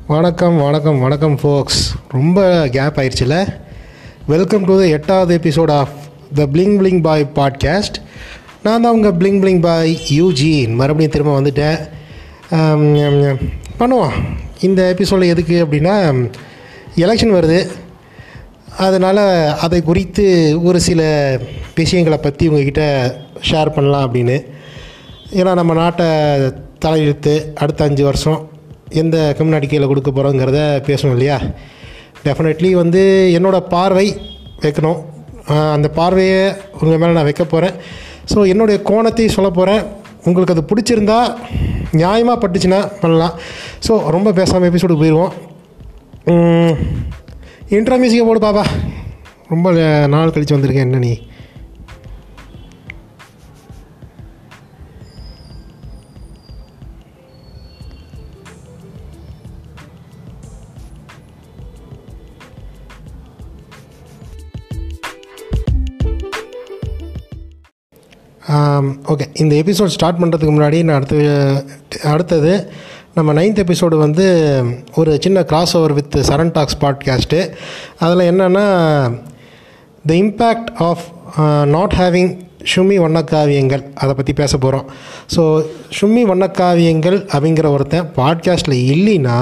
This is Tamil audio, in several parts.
வணக்கம் வணக்கம் வணக்கம் ஃபோக்ஸ் ரொம்ப கேப் ஆயிடுச்சுல வெல்கம் டு த எட்டாவது episode of the bling bling boy podcast நான் தான் உங்கள் பிளிங் பிளிங் பாய் யூஜின் மறுபடியும் திரும்ப வந்துட்டேன் ஆம், ஆம், ஆம். பண்ணுவோம் இந்த எபிசோடில் எதுக்கு அப்படின்னா எலெக்ஷன் வருது அதனால் அதை குறித்து ஒரு சில விஷயங்களை பற்றி உங்ககிட்ட ஷேர் பண்ணலாம் அப்படின்னு ஏன்னா நம்ம நாட்டை தலையெழுத்து அடுத்த அஞ்சு வருஷம் எந்த கம்யூனிட்டி கீழே கொடுக்க போகிறோங்கிறத பேசணும் இல்லையா டெஃபினெட்லி வந்து என்னோடய பார்வை வைக்கணும் ஆஹ் அந்த பார்வையை உங்கள் மேலே நான் வைக்க போகிறேன் ஸோ என்னுடைய கோணத்தை சொல்ல போகிறேன் உங்களுக்கு அது பிடிச்சிருந்தா நியாயமாக பட்டுச்சுன்னா பண்ணலாம் ஸோ ரொம்ப பேசாமல் எபிசோடுக்கு போயிடுவோம் இன்ட்ரா மியூசிக்கை போடு பாப்பா ரொம்ப நாள் கழித்து வந்திருக்கேன் என்ன நீ ஓகே இந்த எபிசோட் ஸ்டார்ட் பண்ணுறதுக்கு முன்னாடி நான் அடுத்து அடுத்தது நம்ம நைன்த் எபிசோடு வந்து ஒரு சின்ன cross over with Charan talks podcast அதில் என்னென்னா the impact of not having ஷுமி வண்ணக்காவியங்கள் அதை பற்றி பேச போகிறோம் ஸோ ஷும்மி வண்ணக்காவியங்கள் அப்படிங்கிற ஒருத்தன் பாட்காஸ்ட்டில் இல்லைன்னா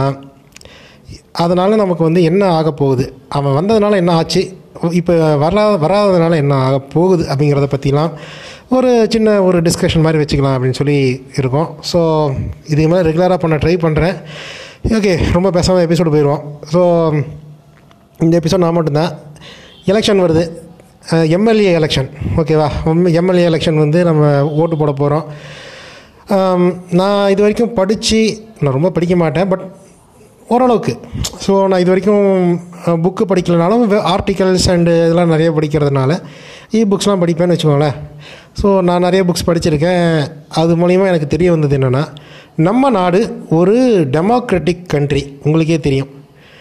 அதனால் நமக்கு வந்து என்ன ஆக போகுது அவன் வந்ததுனால என்ன ஆச்சு இப்போ வரா வராததுனால என்ன ஆக போகுது அப்படிங்கிறத பற்றிலாம் ஒரு சின்ன ஒரு டிஸ்கஷன் மாதிரி வச்சுக்கலாம் அப்படின்னு சொல்லி இருக்கோம் ஸோ இது மாதிரி ரெகுலராக பண்ண ட்ரை பண்ணுறேன் ஓகே ரொம்ப பேசாமல் எபிசோடு போயிடுவோம் ஸோ இந்த எபிசோட் நான் மட்டும்தான் எலெக்ஷன் வருது எம்எல்ஏ எலெக்ஷன் ஓகேவா எம்எல்ஏ எலெக்ஷன் வந்து நம்ம ஓட்டு போட போகிறோம் நான் இது வரைக்கும் படித்து நான் ரொம்ப படிக்க மாட்டேன் பட் ஓரளவுக்கு ஸோ நான் இது வரைக்கும் புக்கு படிக்கலனாலும் ஆர்டிகல்ஸ் அண்டு இதெல்லாம் நிறைய படிக்கிறதுனால இ புக்ஸ்லாம் படிப்பேன்னு வச்சுக்கோங்களேன் ஸோ நான் நிறைய புக்ஸ் படிச்சிருக்கேன் அது மூலிமா எனக்கு தெரிய வந்தது என்னென்னா நம்ம நாடு ஒரு டெமோக்ராட்டிக் கண்ட்ரி உங்களுக்கே தெரியும்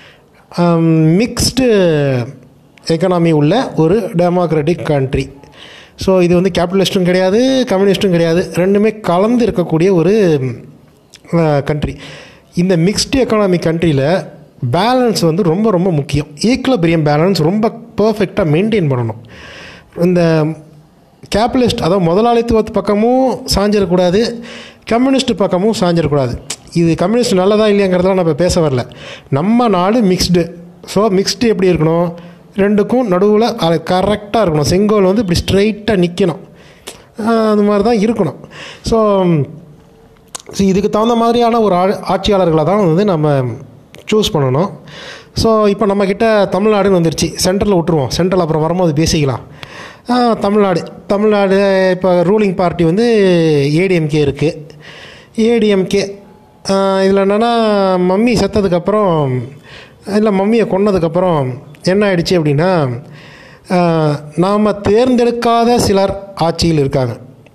மிக்ஸ்டு எக்கனாமி உள்ள ஒரு டெமோக்ராட்டிக் கண்ட்ரி ஸோ இது வந்து கேபிட்டலிஸ்ட்டும் கிடையாது கம்யூனிஸ்ட்டும் கிடையாது ரெண்டுமே கலந்து இருக்கக்கூடிய ஒரு கண்ட்ரி இந்த மிக்ஸ்டு எக்கானமி கண்ட்ரியில் பேலன்ஸ் வந்து ரொம்ப ரொம்ப முக்கியம் ஈக்குவலபிரியம் பேலன்ஸ் ரொம்ப பர்ஃபெக்டாக மெயின்டைன் பண்ணணும் இந்த கேபிட்டலிஸ்ட் அதாவது முதலாளித்துவத்து பக்கமும் சாஞ்சிடக்கூடாது கம்யூனிஸ்ட் பக்கமும் சாஞ்சிடக்கூடாது இது கம்யூனிஸ்ட் நல்லதா இல்லையாங்கிறதெல்லாம் நம்ம பேச வரல நம்ம நாடு மிக்ஸ்டு ஸோ மிக்ஸ்டு எப்படி இருக்கணும் ரெண்டுக்கும் நடுவில் அது கரெக்டாக இருக்கணும் செங்கோல் வந்து இப்படி ஸ்ட்ரைட்டாக நிற்கணும் அது மாதிரி தான் இருக்கணும் ஸோ ஸோ இதுக்கு தகுந்த மாதிரியான ஒரு ஆ ஆட்சியாளர்களை தான் வந்து நம்ம சூஸ் பண்ணணும் ஸோ இப்போ நம்மக்கிட்ட தமிழ்நாடுன்னு வந்துருச்சு சென்ட்ரலில் விட்டுருவோம் சென்ட்ரல் அப்புறம் வரும்போது பேசிக்கலாம் ஆ, தமிழ்நாடு தமிழ்நாடு இப்போ ரூலிங் பார்ட்டி வந்து ஏடிஎம்கே இருக்குது ஏடிஎம்கே இதில் என்னென்னா மம்மி செத்ததுக்கப்புறம் இல்லை மம்மியை கொன்னதுக்கப்புறம் என்ன ஆயிடுச்சு அப்படின்னா நாம் தேர்ந்தெடுக்காத சிலர் ஆட்சியில் இருக்காங்க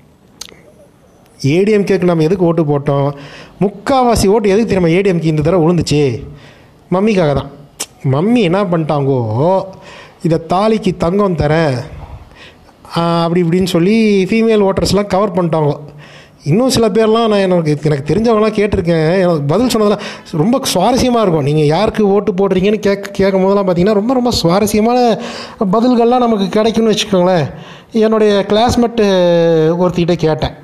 ஏடிஎம்கேக்கு நம்ம எதுக்கு ஓட்டு போட்டோம் முக்கால்வாசி ஓட்டு எதுக்கு தெரியுமா ஏடிஎம்கே இந்த தடவை விழுந்துச்சு மம்மிக்காக தான் மம்மி என்ன பண்ணிட்டாங்கோ இதை தாலிக்கு தங்கம் தரேன் ஆஹ் அப்படி இப்படின்னு சொல்லி ஃபீமேல் ஓட்டர்ஸ்லாம் கவர் பண்ணிட்டாங்க இன்னும் சில பேர்லாம் நான் எனக்கு எனக்கு தெரிஞ்சவங்களாம் கேட்டிருக்கேன் எனக்கு பதில் சொன்னதெல்லாம் ரொம்ப சுவாரஸ்யமாக இருக்கும் நீங்கள் யாருக்கு ஓட்டு போடுறீங்கன்னு கேட்க கேட்கும் போதெல்லாம் பார்த்தீங்கன்னா ரொம்ப ரொம்ப சுவாரஸ்யமான பதில்கள்லாம் நமக்கு கிடைக்கும்னு வச்சுக்கோங்களேன் என்னுடைய கிளாஸ்மேட்டு ஒருத்திக்கிட்ட கேட்டேன்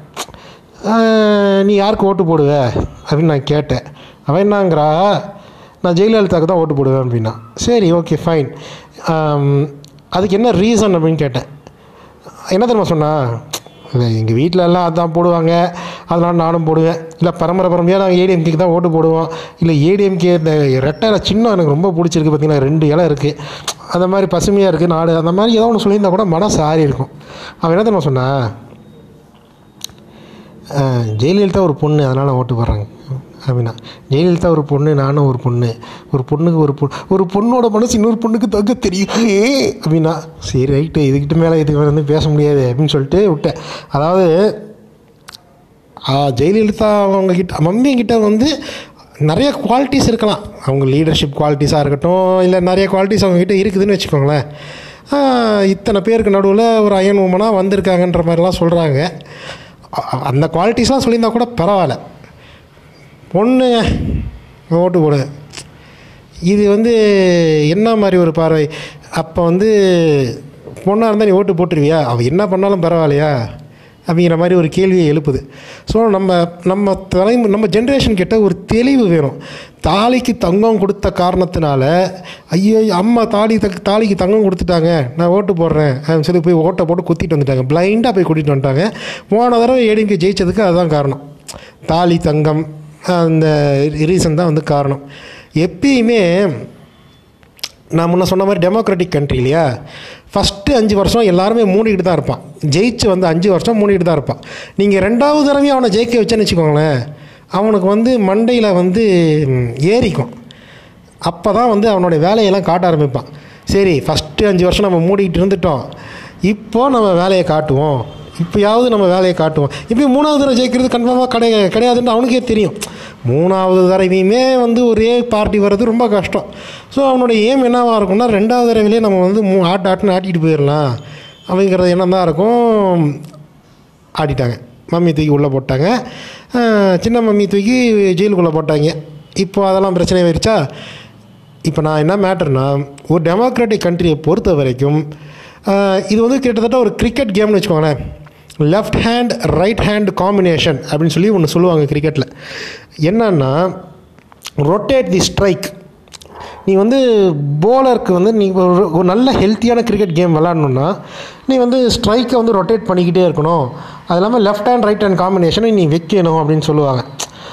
ஆஹ் நீ யாருக்கு ஓட்டு போடுவ அப்படின்னு நான் கேட்டேன் அவன் என்னங்கிறா நான் ஜெயலலிதாவுக்கு தான் ஓட்டு போடுவேன் அப்படின்னா சரி ஓகே ஃபைன் அதுக்கு என்ன ரீசன் அப்படின்னு கேட்டேன் என்ன தெரியுமா சொன்னா இல்லை எங்கள் வீட்டில் எல்லாம் அதான் போடுவாங்க அதனால் நானும் போடுவேன் இல்லை பரம்பரை பரம்பரையாக நாங்கள் ஏடிஎம்கேக்கு தான் ஓட்டு போடுவோம் இல்லை ஏடிஎம்கே இந்த ரெட்டை இலை சின்னம் எனக்கு ரொம்ப பிடிச்சிருக்கு பார்த்தீங்கன்னா ரெண்டு இலை இருக்குது அந்த மாதிரி பசுமையாக இருக்குது நாடு அந்த மாதிரி ஏதோ ஒன்று சொல்லியிருந்தா கூட மனசு ஆறி இருக்கும் அவன் என்ன தெரியுமா சொன்னா அஹ், ஜெயலலிதா ஒரு பொண்ணு அதனால் ஓட்டு போடுறாங்க அப்படின்னா ஜெயலலிதா ஒரு பொண்ணு நானும் ஒரு பொண்ணு ஒரு பொண்ணுக்கு ஒரு பொண்ணு ஒரு பொண்ணோட மனசு இன்னொரு பொண்ணுக்கு தங்க தெரியும் ஏ அப்படின்னா சரி ரைட்டு இதுக்கிட்ட மேலே இதுக்கு வந்து பேச முடியாது அப்படின்னு சொல்லிட்டு விட்டேன் அதாவது ஆ, ஜெயலலிதா அவங்க கிட்ட மம்மி கிட்ட வந்து நிறைய குவாலிட்டிஸ் இருக்கலாம் அவங்க லீடர்ஷிப் குவாலிட்டிஸாக இருக்கட்டும் இல்லை நிறைய குவாலிட்டிஸ் அவங்கக்கிட்ட இருக்குதுன்னு வச்சுக்கோங்களேன் ஆ, இத்தனை பேருக்கு நடுவில் ஒரு அயன் உமனாக வந்திருக்காங்கன்ற மாதிரிலாம் சொல்கிறாங்க அ- அந்த குவாலிட்டிஸ்லாம் சொல்லியிருந்தா கூட பரவாயில்ல பொண்ணு ஓட்டு போடு இது வந்து என்ன மாதிரி ஒரு பார்வை அப்போ வந்து பொண்ணாக இருந்தால் நீ ஓட்டு போட்டுருவியா அவள் என்ன பண்ணாலும் பரவாயில்லையா அப்படிங்கிற மாதிரி ஒரு கேள்வியை எழுப்புது ஸோ நம்ம நம்ம தலை நம்ம ஜென்ரேஷன் கிட்ட ஒரு தெளிவு வேணும் தாலிக்கு தங்கம் கொடுத்த காரணத்தினால ஐயோ அம்மா தாலி தக் தாலிக்கு தங்கம் கொடுத்துட்டாங்க நான் ஓட்டு போடுறேன் அப்படின்னு சொல்லி போய் ஓட்டை போட்டு குத்திட்டு வந்துட்டாங்க பிளைண்டாக போய் கூட்டிகிட்டு வந்துட்டாங்க போன தடவை ஏடிஎம்கே ஜெயிச்சதுக்கு அதுதான் காரணம் தாலி தங்கம் அந்த ரீசன் தான் வந்து காரணம் எப்பயுமே நான் முன்ன சொன்ன மாதிரி டெமோக்ராட்டிக் கண்ட்ரி இல்லையா ஃபஸ்ட்டு அஞ்சு வருஷம் எல்லாருமே மூடிக்கிட்டு தான் இருப்பான் ஜெயிச்சு வந்து அஞ்சு வருஷம் மூடிக்கிட்டு தான் இருப்பான் நீங்கள் ரெண்டாவது தடவையும் அவனை ஜெயிக்க வச்சேன்னு வச்சுக்கோங்களேன் அவனுக்கு வந்து மண்டையில் வந்து ம், ஏறிக்கும் அப்போ தான் வந்து அவனுடைய வேலையெல்லாம் காட்ட ஆரம்பிப்பான் சரி ஃபஸ்ட்டு அஞ்சு வருஷம் நம்ம மூடிக்கிட்டு இருந்துட்டோம் இப்போ நம்ம வேலையை காட்டுவோம் இப்போயாவது நம்ம வேலையை காட்டுவோம் இப்போ மூணாவது தடவை ஜெயிக்கிறது கன்ஃபார்மாக கிடையாது கிடையாதுன்னு அவனுக்கே தெரியும் மூணாவது தடவையுமே வந்து ஒரே பார்ட்டி வர்றது ரொம்ப கஷ்டம் ஸோ அவனோட ஏம் என்னவாக இருக்கும்னா ரெண்டாவது தடவையிலே நம்ம வந்து மூ ஆட்டு ஆட்டுன்னு ஆட்டிட்டு போயிடலாம் அப்படிங்கிறது எண்ணம் தான் இருக்கும் ஆடிட்டாங்க மம்மி தூக்கி உள்ளே போட்டாங்க அஹ், சின்ன மம்மி தூக்கி ஜெயிலுக்குள்ளே போட்டாங்க இப்போ அதெல்லாம் பிரச்சனை ஆயிடுச்சா இப்போ நான் என்ன மேட்டர்னா ஒரு டெமோக்ராட்டிக் கண்ட்ரியை பொறுத்த வரைக்கும் அஹ், இது வந்து கிட்டத்தட்ட ஒரு கிரிக்கெட் கேம்னு வச்சுக்கோங்களேன் left hand right hand combination அப்படின்னு சொல்லி ஒன்று சொல்லுவாங்க கிரிக்கெட்டில் என்னன்னா ரொட்டேட் தி ஸ்ட்ரைக் நீ வந்து போலருக்கு வந்து நீ ஒரு ஒரு நல்ல ஹெல்த்தியான கிரிக்கெட் கேம் விளாட்ணுன்னா நீ வந்து ஸ்ட்ரைக்கை வந்து ரொட்டேட் பண்ணிக்கிட்டே இருக்கணும் அது இல்லாமல் லெஃப்ட் ஹேண்ட் ரைட் ஹேண்ட் காம்பினேஷனை நீ வைக்கணும் அப்படின்னு சொல்லுவாங்க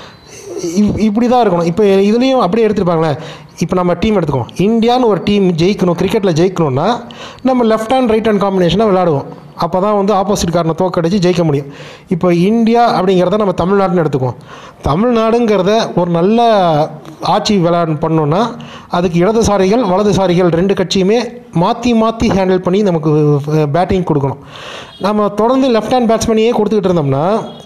இப்- இப்படி தான் இருக்கணும் இப்போ இதுலேயும் அப்படியே எடுத்துருப்பாங்களேன் இப்போ நம்ம டீம் எடுத்துக்கோம் இந்தியான்னு ஒரு டீம் ஜெயிக்கணும் கிரிக்கெட்டில் ஜெயிக்கணும்னா நம்ம லெஃப்ட் ஹேண்ட் ரைட் ஹேண்ட் காம்பினேஷனாக விளாடுவோம் அப்போ தான் வந்து ஆப்போசிட் காரனை தோக்கடிச்சு ஜெயிக்க முடியும் இப்போ இந்தியா அப்படிங்கிறத நம்ம தமிழ்நாடுன்னு எடுத்துக்குவோம் தமிழ்நாடுங்கிறத ஒரு நல்ல ஆட்சி விளையாடு பண்ணோன்னா அதுக்கு இடதுசாரிகள் வலதுசாரிகள் ரெண்டு கட்சியுமே மாற்றி மாற்றி ஹேண்டில் பண்ணி நமக்கு பேட்டிங் கொடுக்கணும் நம்ம தொடர்ந்து லெஃப்ட் ஹேண்ட் பேட்ஸ்மேனையே கொடுத்துக்கிட்டு இருந்தோம்னா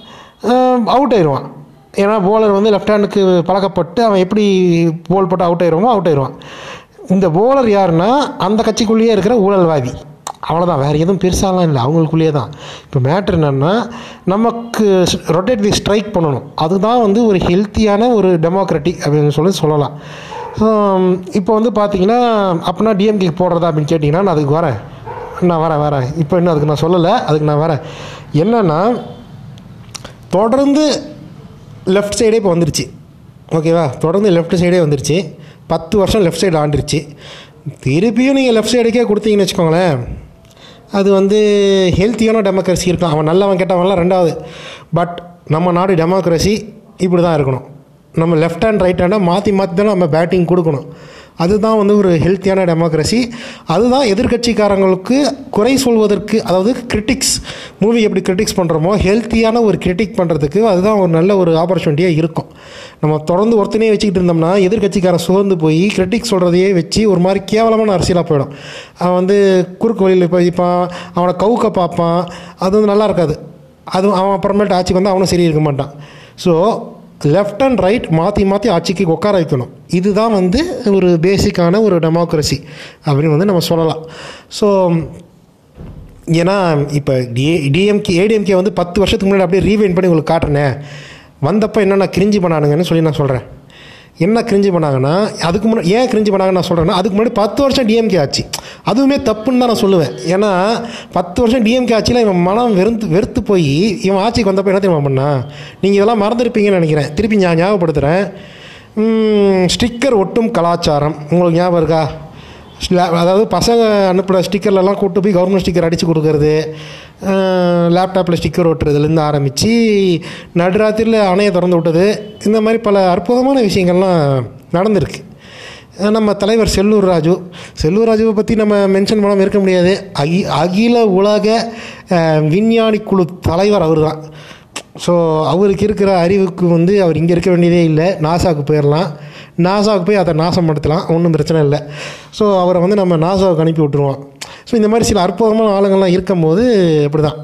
அவுட் ஆயிடுவான் ஏன்னா போலர் வந்து லெஃப்ட் ஹேண்டுக்கு பழக்கப்பட்டு அவன் எப்படி போல் போட்டு அவுட் ஆயிடுவானோ அவுட் ஆயிடுவான் இந்த போலர் யாருன்னா அந்த கட்சிக்குள்ளேயே இருக்கிற ஊழல்வாதி அவ்வளோதான் வேறு எதுவும் பெருசாலாம் இல்லை அவங்களுக்குள்ளேயே தான் இப்போ மேட்ரு என்னென்னா நமக்கு ரொட்டேட் தி ஸ்ட்ரைக் பண்ணணும் அதுதான் வந்து ஒரு ஹெல்த்தியான ஒரு டெமோக்ராட்டிக் அப்படின்னு சொல்லி சொல்லலாம் ஸோ இப்போ வந்து பார்த்தீங்கன்னா அப்படின்னா டிஎம்கே போடுறதா அப்படின்னு கேட்டிங்கன்னா நான் அதுக்கு வரேன் நான் வரேன் வரேன் இப்போ இன்னும் அதுக்கு நான் சொல்லலை அதுக்கு நான் வரேன் என்னென்னா தொடர்ந்து லெஃப்ட் சைடே இப்போ வந்துருச்சு ஓகேவா தொடர்ந்து லெஃப்ட் சைடே வந்துருச்சு பத்து வருஷம் லெஃப்ட் சைடு ஆண்டுருச்சு திருப்பியும் நீங்கள் லெஃப்ட் சைடுக்கே கொடுத்தீங்கன்னு வச்சுக்கோங்களேன் அது வந்து ஹெல்த்தியான டெமோக்ரஸி இருக்கும் அவன் நல்லவன் கெட்டவன்லாம் ரெண்டாவது பட் நம்ம நாடு டெமோக்ரஸி இப்படி தான் இருக்கணும் நம்ம லெஃப்ட் ஹேண்ட் ரைட் ஹேண்டாக மாற்றி மாற்றி தான் நம்ம பேட்டிங் கொடுக்கணும் அதுதான் வந்து ஒரு ஹெல்த்தியான டெமோக்ரஸி அதுதான் எதிர்க்கட்சிக்காரங்களுக்கு குறை சொல்வதற்கு அதாவது கிரிட்டிக்ஸ் மூவி எப்படி கிரிட்டிக்ஸ் பண்ணுறோமோ ஹெல்த்தியான ஒரு கிரிட்டிக் பண்ணுறதுக்கு அதுதான் ஒரு நல்ல ஒரு ஆப்பர்ச்சுனிட்டியாக இருக்கும் நம்ம தொடர்ந்து ஒருத்தனே வச்சுக்கிட்டு இருந்தோம்னா எதிர்க்கட்சிக்காரன் சோர்ந்து போய் கிரிட்டிக் சொல்கிறதையே வச்சு ஒரு மாதிரி கேவலமான அரசியலாக போயிடும் அவன் வந்து குறுக்கு வழியில் போய்ப்பான் அவனை கவுக்க பார்ப்பான் அது வந்து நல்லா இருக்காது அதுவும் அவன் அப்புறமேட்டு ஆட்சிக்கு வந்து அவனும் சரி இருக்க மாட்டான் ஸோ லெஃப்ட் அண்ட் ரைட் மாற்றி மாற்றி ஆட்சிக்கு உட்கார வைக்கணும் இதுதான் வந்து ஒரு பேசிக்கான ஒரு டெமோக்ரஸி அப்படின்னு வந்து நம்ம சொல்லலாம் ஸோ ஏன்னா இப்போ டி டிஎம்கே ஏடிஎம்கே வந்து பத்து வருஷத்துக்கு முன்னாடி அப்படியே ரீவைண்ட் பண்ணி உங்களுக்கு காட்டுறேன் வந்தப்போ என்னென்ன கிரிஞ்சு பண்ணானுங்கன்னு சொல்லி நான் சொல்கிறேன் என்ன கிரிஞ்சு பண்ணாங்கன்னா அதுக்கு முன்னாடி ஏன் கிரிஞ்சு பண்ணாங்கன்னு நான் சொல்கிறேன்னா அதுக்கு முன்னாடி பத்து வருஷம் டிஎம்கே ஆச்சு அதுவுமே தப்புன்னு தான் நான் சொல்லுவேன் ஏன்னா பத்து வருஷம் டிஎம்கே ஆட்சியில் இவன் மனம் வெறுத்து வெறுத்து போய் இவன் ஆட்சிக்கு வந்தப்போ என்ன தெரியுமா பண்ணா நீங்கள் இதெல்லாம் மறந்துருப்பீங்கன்னு நினைக்கிறேன் திருப்பி நான் ஞாபகப்படுத்துகிறேன் ஸ்டிக்கர் ஒட்டும் கலாச்சாரம் உங்களுக்கு ஞாபகம் இருக்கா ஸ்ல- அதாவது பசங்க அனுப்புகிற ஸ்டிக்கர்லலாம் கூட்டு போய் கவர்மெண்ட் ஸ்டிக்கர் அடித்து கொடுக்கறது லேப்டாப்பில் ஸ்டிக்கர் ஒட்டுறதுலேருந்து ஆரம்பித்து நடுராத்திரியில் அணையை திறந்து விட்டது இந்த மாதிரி பல அற்புதமான விஷயங்கள்லாம் நடந்திருக்கு அஹ் நம்ம தலைவர் செல்லூர் ராஜு செல்லூர் ராஜுவை பற்றி நம்ம மென்ஷன் பண்ணாமல் இருக்க முடியாது அகி அகில உலக அஹ், விஞ்ஞானி குழு தலைவர் அவர் தான் ஸோ அவருக்கு இருக்கிற அறிவுக்கு வந்து அவர் இங்கே இருக்க வேண்டியதே இல்லை நாசாவுக்கு போயிடலாம் நாசாவுக்கு போய் அதை நாசப்படுத்தலாம் ஒன்றும் பிரச்சனை இல்லை ஸோ அவரை வந்து நம்ம நாசாவுக்கு அனுப்பி விட்ருவோம் ஸோ இந்த மாதிரி சில அற்புதமான ஆளுங்கள்லாம் இருக்கும்போது இப்படி தான்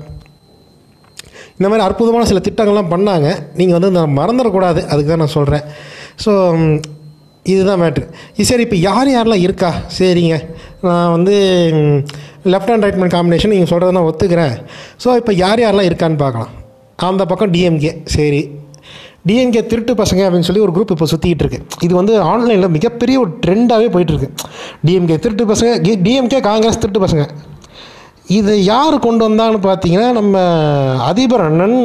இந்த மாதிரி அற்புதமான சில திட்டங்கள்லாம் பண்ணாங்க நீங்கள் வந்து நான் மறந்துடக்கூடாது அதுக்கு தான் நான் சொல்கிறேன் ஸோ இதுதான் மேட்ரு இது சரி இப்போ யார் யாரெல்லாம் இருக்கா சரிங்க நான் வந்து left hand right hand combination நீங்கள் சொல்கிறத நான் ஒத்துக்கிறேன் ஸோ இப்போ யார் யாரெல்லாம் இருக்கான்னு பார்க்கலாம் அந்த பக்கம் டிஎம்கே சரி டிஎம்கே திருட்டு பசங்க அப்படின்னு சொல்லி ஒரு குரூப் இப்போ சுற்றிக்கிட்டு இருக்கு இது வந்து ஆன்லைனில் மிகப்பெரிய ஒரு ட்ரெண்டாகவே போயிட்டுருக்கு டிஎம்கே திருட்டு பசங்க டிஎம்கே காங்கிரஸ் திருட்டு பசங்க இதை யார் கொண்டு வந்தான்னு பார்த்தீங்கன்னா நம்ம அதிபர் அண்ணன்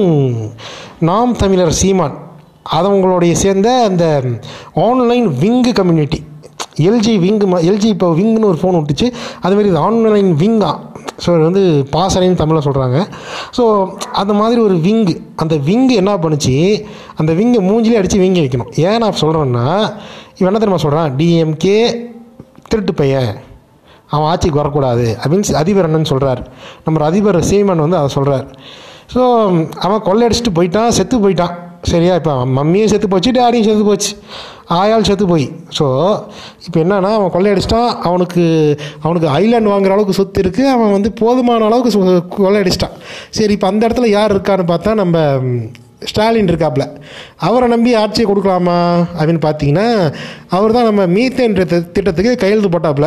நாம் தமிழர் சீமான் அவங்களுடைய சேர்ந்த அந்த online wing community LG wing LG இப்போ விங்குன்னு ஒரு ஃபோன் விட்டுச்சு அதுமாரி இது ஆன்லைன் விங்கா ஸோ இது வந்து பாசறைன்னு தமிழில் சொல்கிறாங்க ஸோ அந்த மாதிரி ஒரு விங்கு அந்த விங்கு என்ன பண்ணுச்சு அந்த விங்கை மூஞ்சிலே அடித்து விங்கி வைக்கணும் ஏன் நான் சொல்கிறேன்னா இவன் என்ன தெரியுமா சொல்கிறான் டிஎம்கே திருட்டு பையன் அவன் ஆட்சிக்கு வரக்கூடாது அப்படின்னு அதிபர் அண்ணன் சொல்கிறார் நம்ம அதிபர் சீமன் வந்து அதை சொல்கிறார் ஸோ அவன் கொள்ளையடிச்சிட்டு போயிட்டான் செத்து போயிட்டான் சரியா இப்போ மம்மியும் செத்து போச்சு டேடியும் செத்து போச்சு ஆயால் செத்து போய் ஸோ இப்போ என்னன்னா அவன் கொள்ளையடிச்சிட்டான் அவனுக்கு அவனுக்கு ஐலாண்ட் வாங்குற அளவுக்கு சொத்து இருக்குது அவன் வந்து போதுமான அளவுக்கு சொ- கொள்ளையடிச்சிட்டான் சரி இப்போ அந்த இடத்துல யார் இருக்கான்னு பார்த்தா நம்ம ம், ஸ்டாலின் இருக்காப்புல அவரை நம்பி ஆட்சியை கொடுக்கலாமா அப்படின்னு பார்த்தீங்கன்னா அவர் தான் நம்ம மீத்தேன் திட்ட- திட்டத்துக்கு கையெழுத்து போட்டாப்புல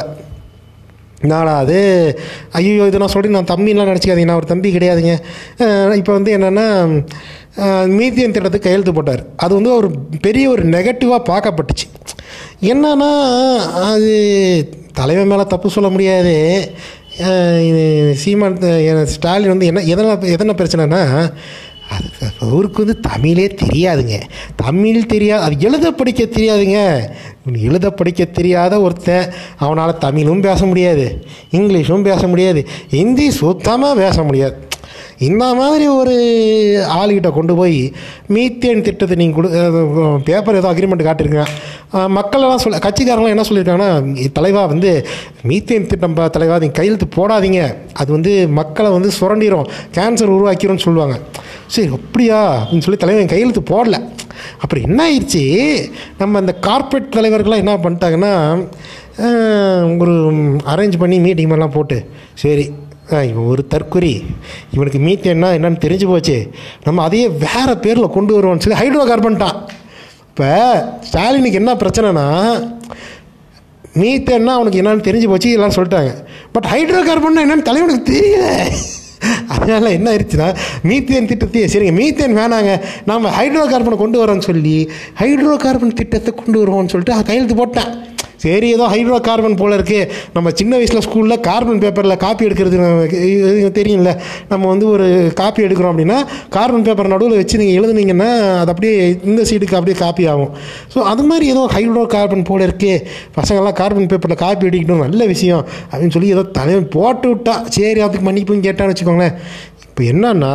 நாடா அது ஐயோ இது நான் சொல்லி நான் தம்பிலாம் நினச்சிக்காதீங்க நான் ஒரு தம்பி கிடையாதுங்க இப்போ வந்து என்னென்னா மீத்தியன் திட்டத்துக்கு கையெழுத்து போட்டார் அது வந்து ஒரு பெரிய ஒரு நெகட்டிவாக பார்க்கப்பட்டுச்சு என்னன்னா அது தலைவன் மேலே தப்பு சொல்ல முடியாது அஹ் இது சீமான் த- ஸ்டாலின் வந்து என்ன எதனால் எதனா பிரச்சனைனா அது அவருக்கு வந்து தமிழே தெரியாதுங்க தமிழ் தெரியாது அது எழுத படிக்க தெரியாதுங்க இவன் எழுத படிக்க தெரியாத ஒருத்தன் அவனால் தமிழும் பேச முடியாது இங்கிலீஷும் பேச முடியாது ஹிந்தி சுத்தமாக பேச முடியாது இந்த மாதிரி ஒரு ஆளுகிட்ட கொண்டு போய் மீத்தேன் திட்டத்தை நீங்கள் கொடு பேப்பர் ஏதோ அக்ரிமெண்ட் காட்டிருக்கேன் மக்களெல்லாம் சொல்ல கட்சிக்காரங்களாம் என்ன சொல்லியிருக்காங்கன்னா தலைவா வந்து மீத்தேன் திட்டம் பா- தலைவா நீங்கள் கையெழுத்து போடாதீங்க அது வந்து மக்களை வந்து சுரண்டிரும் கேன்சர் உருவாக்கிரும்னு சொல்லுவாங்க சரி அப்படியா அப்படின்னு சொல்லி தலைவன் கையெழுத்து போடல அப்புறம் என்ன ஆயிடுச்சு நம்ம அந்த கார்ப்பரேட் தலைவர்கள்லாம் என்ன பண்ணிட்டாங்கன்னா அஹ், ஒரு அரேஞ்ச் பண்ணி மீட்டிங் மாதிரிலாம் போட்டு சரி அஹ், இவன் ஒரு தற்குறி இவனுக்கு மீத்தேன்னா என்னன்னு தெரிஞ்சு போச்சு நம்ம அதையே வேறு பேரில் கொண்டு வருவோம்னு சொல்லி ஹைட்ரோ கார்பன்ட்டான் இப்போ ஸ்டாலினுக்கு என்ன பிரச்சனைனா மீத்தேன்னா அவனுக்கு என்னன்னு தெரிஞ்சு போச்சு எல்லாம் சொல்லிட்டாங்க பட் ஹைட்ரோ கார்பன் என்னன்னு தலைவனுக்கு தெரியல அதனால் என்ன ஆயிடுச்சுன்னா மீத்தேன் திட்டத்தையே சரிங்க மீத்தேன் வேணாங்க நாம் ஹைட்ரோ கார்பனை கொண்டு வரோம்னு சொல்லி ஹைட்ரோ கார்பன் திட்டத்தை கொண்டு வருவோம்னு சொல்லிட்டு அவன் கையெழுத்து போட்டேன் சரி ஏதோ ஹைட்ரோ கார்பன் போல இருக்கு நம்ம சின்ன வயசில் ஸ்கூலில் கார்பன் பேப்பரில் காப்பி எடுக்கிறது நமக்கு இது தெரியும்ல நம்ம வந்து ஒரு காப்பி எடுக்கிறோம் அப்படின்னா கார்பன் பேப்பர் நடுவில் வச்சு நீங்கள் எழுதுனீங்கன்னா அது அப்படியே இந்த சீட்டுக்கு அப்படியே காப்பி ஆகும் ஸோ அது மாதிரி ஏதோ ஹைட்ரோ கார்பன் போல இருக்கே பசங்கள்லாம் கார்பன் பேப்பரில் காப்பி அடிக்கணும் நல்ல விஷயம் அப்படின்னு சொல்லி ஏதோ தலைவன் போட்டு விட்டா சரி அதுக்கு மன்னிப்புன்னு கேட்டான்னு வச்சுக்கோங்களேன் இப்போ என்னன்னா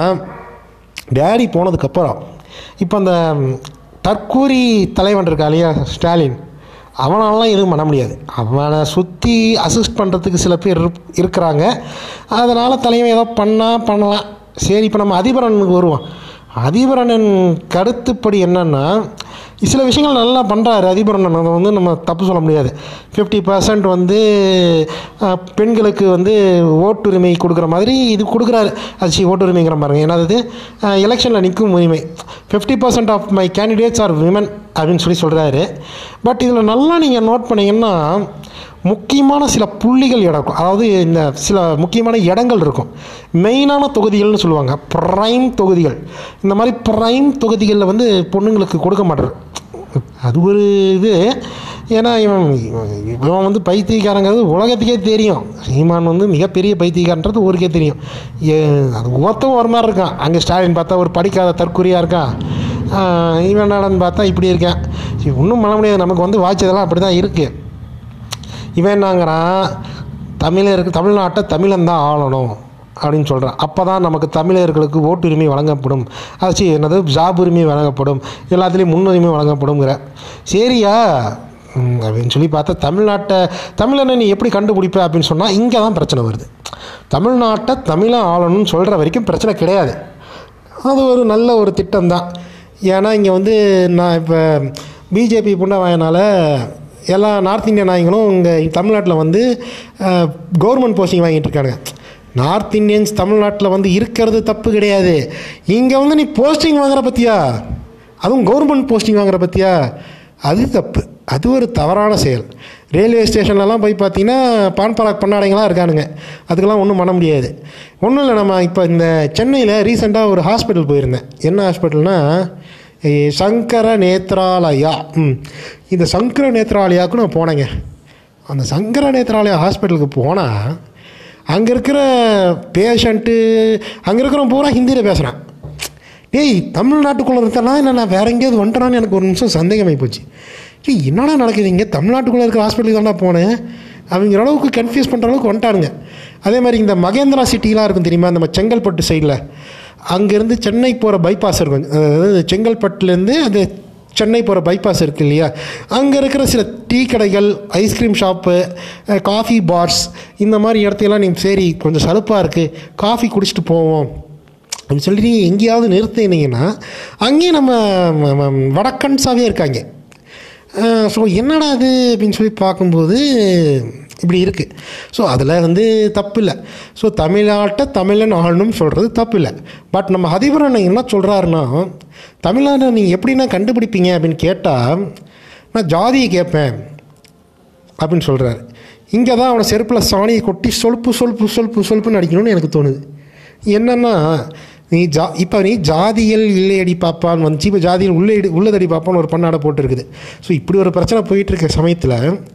டேடி போனதுக்கப்புறம் இப்போ அந்த ம், தற்கூரி தலைவன் இருக்கா இல்லையா ஸ்டாலின் அவனாலலாம் எதுவும் பண்ண முடியாது அவனை சுற்றி அசிஸ்ட் பண்ணுறதுக்கு சில பேர் இருப்- இருக்கிறாங்க அதனால் தலைவன் ஏதோ பண்ணால் பண்ணலாம் சரி இப்போ நம்ம அதிபரனுக்கு வருவோம் அதிபரனன் கருத்துப்படி என்னன்னா சில விஷயங்கள் நல்லா பண்ணுறாரு அதிபரனன் அதை வந்து நம்ம தப்பு சொல்ல முடியாது ஃபிஃப்டி பர்சன்ட் வந்து அஹ், பெண்களுக்கு வந்து ஓட்டுரிமை கொடுக்குற மாதிரி இது கொடுக்குறாரு அது சி ஓட்டுரிமைங்கிற பாருங்க என்னது எலெக்ஷனில் நிற்கும் உரிமை fifty percent of my candidates are women அப்படின்னு சொல்லி சொல்கிறாரு பட் இதில் நல்லா நீங்கள் நோட் பண்ணீங்கன்னா முக்கியமான சில புள்ளிகள் இடம் இருக்கும் அதாவது இந்த சில முக்கியமான இடங்கள் இருக்கும் மெயினான தொகுதிகள்னு சொல்லுவாங்க ப்ரைம் தொகுதிகள் இந்த மாதிரி ப்ரைம் தொகுதிகளில் வந்து பொண்ணுங்களுக்கு கொடுக்க மாட்டார் அது ஒரு இது ஏன்னா இவன் இவன் இவன் வந்து பைத்தியக்காரங்கிறது உலகத்துக்கே தெரியும் சீமான் வந்து மிகப்பெரிய பைத்தியக்காரன்றது ஊருக்கே தெரியும் ஏ அது ஒருத்தன் ஒரு மாதிரி இருக்கான் அங்கே ஸ்டாலின் பார்த்தா ஒரு படிக்காத தற்குறியாக இருக்கான் ஆஹ் இவன் என்னடான்னு பார்த்தா இப்படி இருக்கேன் சரி ஒன்றும் பண்ண முடியாது நமக்கு வந்து வாய்ச்சதெல்லாம் அப்படி தான் இருக்குது இவன் என்னங்கிறான் தமிழருக்கு தமிழ்நாட்டை தமிழன் தான் ஆளணும் அப்படின்னு சொல்கிறான் அப்போ தான் நமக்கு தமிழர்களுக்கு ஓட்டுரிமை வழங்கப்படும் ஆச்சு என்னது ஜாப் உரிமை வழங்கப்படும் எல்லாத்துலேயும் முன்னுரிமை வழங்கப்படுங்கிற சரியா ம், அப்படின்னு சொல்லி பார்த்தா தமிழ்நாட்டை தமிழனை நீ எப்படி கண்டுபிடிப்ப அப்படின்னு சொன்னால் இங்கே தான் பிரச்சனை வருது தமிழ்நாட்டை தமிழன் ஆளணும்னு சொல்கிற வரைக்கும் பிரச்சனை கிடையாது அது ஒரு நல்ல ஒரு திட்டம் தான் ஏன்னா இங்கே வந்து நான் இப்போ பிஜேபி புண்டவாயனால எல்லா நார்த் இந்தியன் நாய்களும் இங்கே தமிழ்நாட்டில் வந்து கவர்மெண்ட் போஸ்டிங் வாங்கிட்டு இருக்காங்க நார்த் இந்தியன்ஸ் தமிழ்நாட்டில் வந்து இருக்கிறது தப்பு கிடையாது இங்கே வந்து நீ போஸ்டிங் வாங்குற பற்றியா அதுவும் கவர்மெண்ட் போஸ்டிங் வாங்குற பற்றியா அது தப்பு அது ஒரு தவறான செயல் ரயில்வே ஸ்டேஷன்லலாம் போய் பார்த்தீங்கன்னா பான் பராக் பண்ணாடைங்களாம் இருக்கானுங்க அதுக்கெல்லாம் ஒன்றும் பண்ண முடியாது ஒன்றும் இல்லை நம்ம இப்போ இந்த சென்னையில் ரீசெண்டாக ஒரு ஹாஸ்பிட்டல் போயிருந்தேன் என்ன ஹாஸ்பிட்டல்னா ஏ, சங்கர நேத்ராலயா ம் இந்த சங்கர நேத்ராலயாவுக்கு நான் போனேங்க அந்த சங்கர நேத்ராலயா ஹாஸ்பிட்டலுக்கு போனால் அங்கே இருக்கிற பேஷண்ட்டு அங்கே இருக்கிறவன் பூரா ஹிந்தியில் பேசுகிறான் டேய் தமிழ்நாட்டுக்குள்ளே இருக்கனா இல்லை நான் வேற எங்கேயாவது வந்துட்டேனான்னு எனக்கு ஒரு நிமிஷம் சந்தேகமாகி போச்சு ஏய் என்னடா நடக்குது இங்கே தமிழ்நாட்டுக்குள்ளே இருக்கிற ஹாஸ்பிட்டலுக்கு தான்டா போனேன் அப்படிங்கிற அளவுக்கு கன்ஃபியூஸ் பண்ணுற அளவுக்கு வந்துட்டானுங்க அதே மாதிரி இந்த மகேந்திரா சிட்டிலாம் இருக்கும் தெரியுமா நம்ம செங்கல்பட்டு சைடில் அங்கேருந்து சென்னை போகிற பைபாஸ் இருக்கும் அதாவது செங்கல்பட்டுலேருந்து அது சென்னை போகிற பைபாஸ் இருக்கு இல்லையா அங்கே இருக்கிற சில டீ கடைகள் ice cream shop ah, coffee bars இந்த மாதிரி இடத்தையெல்லாம் நீங்கள் சரி கொஞ்சம் சலுப்பாக இருக்குது காஃபி குடிச்சிட்டு போவோம் அப்படின்னு சொல்லி நீங்கள் எங்கேயாவது நிறுத்தினீங்கன்னா அங்கேயும் நம்ம ம- ம- வடக்கன்ஸாகவே இருக்காங்க ஸோ என்னடா அது அப்படின்னு சொல்லி பார்க்கும்போது இப்படி இருக்குது ஸோ அதில் வந்து தப்பு இல்லை ஸோ தமிழ்நாட்டை தமிழன் ஆளணும் சொல்கிறது தப்பு இல்லை பட் நம்ம அதிபரன் என்ன சொல்கிறாருன்னா தமிழ்நாட்டை நீங்கள் எப்படின்னா கண்டுபிடிப்பீங்க அப்படின்னு கேட்டால் நான் ஜாதியை கேட்பேன் அப்படின்னு சொல்கிறாரு இங்கே தான் அவனை செருப்பில் சாணியை கொட்டி சொலுப்பு சொலுப்பு சொலுப்பு சொலுப்புன்னு அடிக்கணும்னு எனக்கு தோணுது என்னென்னா நீ ஜா இப்போ நீ ஜாதியல் இல்லையடி பாப்பான்னு வந்துச்சு இப்போ ஜாதியில் உள்ளே உள்ளதடி பாப்பான்னு ஒரு பண்ணாடை போட்டுருக்குது ஸோ இப்படி ஒரு பிரச்சனை போயிட்டு இருக்க சமயத்தில்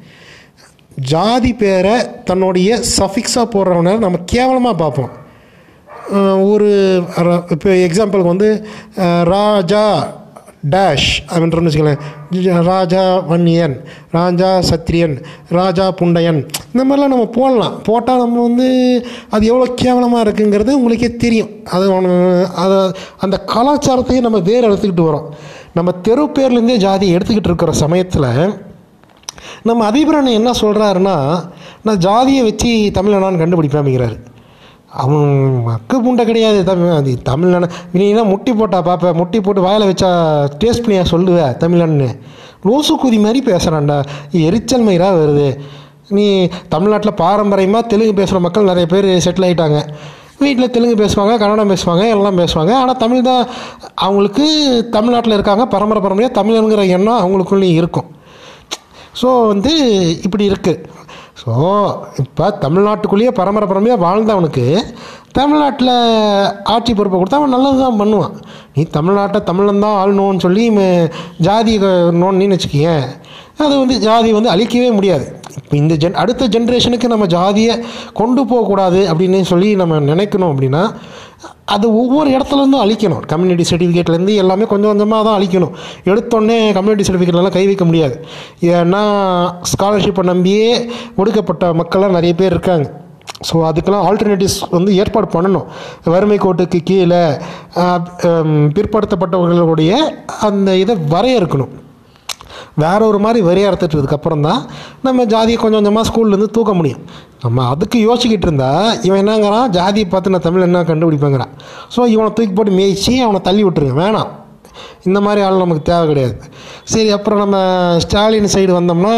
ஜாதி பேரை தன்னுடைய சஃபிக்ஸாக போடுறவனை நம்ம கேவலமாக பார்ப்போம் அஹ் ஒரு ர- இப்போ எக்ஸாம்பிளுக்கு வந்து அஹ், ராஜா டேஷ் அப்படின்றன்னு வச்சுக்கலேன் ஜ- ராஜா வன்னியன் ராஜா சத்திரியன் ராஜா புண்டையன் இந்த மாதிரிலாம் நம்ம போடலாம் போட்டால் நம்ம வந்து அது எவ்வளோ கேவலமாக இருக்குங்கிறது உங்களுக்கே தெரியும் அது ஒன்று- அது அந்த கலாச்சாரத்தையே நம்ம வேறு எடுத்துக்கிட்டு வரோம் நம்ம தெரு பேர்லேருந்தே ஜாதியை எடுத்துக்கிட்டு இருக்கிற சமயத்தில் நம்ம அதிபரன் என்ன சொல்கிறாருன்னா நான் ஜாதியை வச்சு தமிழனான்னு கண்டுபிடிப்பேன் அப்படிங்கிறாரு அவன் மக்கு புண்டை கிடையாது தமிழ் அது தமிழன நீனா முட்டி போட்டா பார்ப்ப முட்டி போட்டு வாயில் வச்சா டேஸ்ட் பண்ணியா சொல்லுவ தமிழன்னு லோசு குதி மாதிரி பேசுகிறான்டா எரிச்சல் மயிராக வருது நீ தமிழ்நாட்டில் பாரம்பரியமாக தெலுங்கு பேசுகிற மக்கள் நிறைய பேர் செட்டில் ஆகிட்டாங்க வீட்டில் தெலுங்கு பேசுவாங்க கன்னடம் பேசுவாங்க எல்லாம் பேசுவாங்க ஆனால் தமிழ் தான் அவங்களுக்கு தமிழ்நாட்டில் இருக்காங்க பரம்பரை பரம்பரையாக தமிழனுங்கிற எண்ணம் அவங்களுக்குள்ளேயும் இருக்கும் ஸோ வந்து இப்படி இருக்குது ஸோ இப்போ தமிழ்நாட்டுக்குள்ளேயே பரம்பரை பரம்பரையாக வாழ்ந்தவனுக்கு தமிழ்நாட்டில் ஆட்சி பொறுப்பை கொடுத்தா அவன் நல்லது தான் பண்ணுவான் நீ தமிழ்நாட்டை தமிழன் தான் ஆளணும்னு சொல்லி ம- ஜாதி நோன்னு வச்சுக்கியேன் அது வந்து ஜாதி வந்து அழிக்கவே முடியாது இப்போ இந்த ஜென் அடுத்த ஜென்ரேஷனுக்கு நம்ம ஜாதியை கொண்டு போகக்கூடாது அப்படின்னு சொல்லி நம்ம நினைக்கணும் அப்படின்னா அது ஒவ்வொரு இடத்துலேருந்தும் அழிக்கணும் கம்யூனிட்டி சர்டிஃபிகேட்லேருந்து எல்லாமே கொஞ்சம் கொஞ்சமாக தான் அழிக்கணும் எடுத்தோடனே கம்யூனிட்டி சர்டிஃபிகேட்லாம் கை வைக்க முடியாது ஏன்னா ஸ்காலர்ஷிப்பை நம்பியே ஒடுக்கப்பட்ட மக்கள்லாம் நிறைய பேர் இருக்காங்க ஸோ அதுக்கெல்லாம் ஆல்டர்னேட்டிவ்ஸ் வந்து ஏற்பாடு பண்ணணும் வறுமை கோட்டுக்கு கீழே ஆஹ், ஹம், பிற்படுத்தப்பட்டவர்களுடைய அந்த இதை வரையறுக்கணும் வேற ஒரு மாதிரி வரையறுத்துட்டதுக்கப்புறம் தான் நம்ம ஜாதியை கொஞ்சம் கொஞ்சமாக ஸ்கூல்லேருந்து தூக்க முடியும் நம்ம அதுக்கு யோசிக்கிட்டு இருந்தா இவன் என்னங்கிறான் ஜாதியை பார்த்து நான் தமிழ் என்ன கண்டுபிடிப்பேங்கிறான் ஸோ இவனை தூக்கி போட்டு மேய்ச்சி அவனை தள்ளி விட்டுருங்க வேணாம் இந்த மாதிரி ஆள் நமக்கு தேவை கிடையாது சரி அப்புறம் நம்ம ஸ்டாலின் சைடு வந்தோம்னா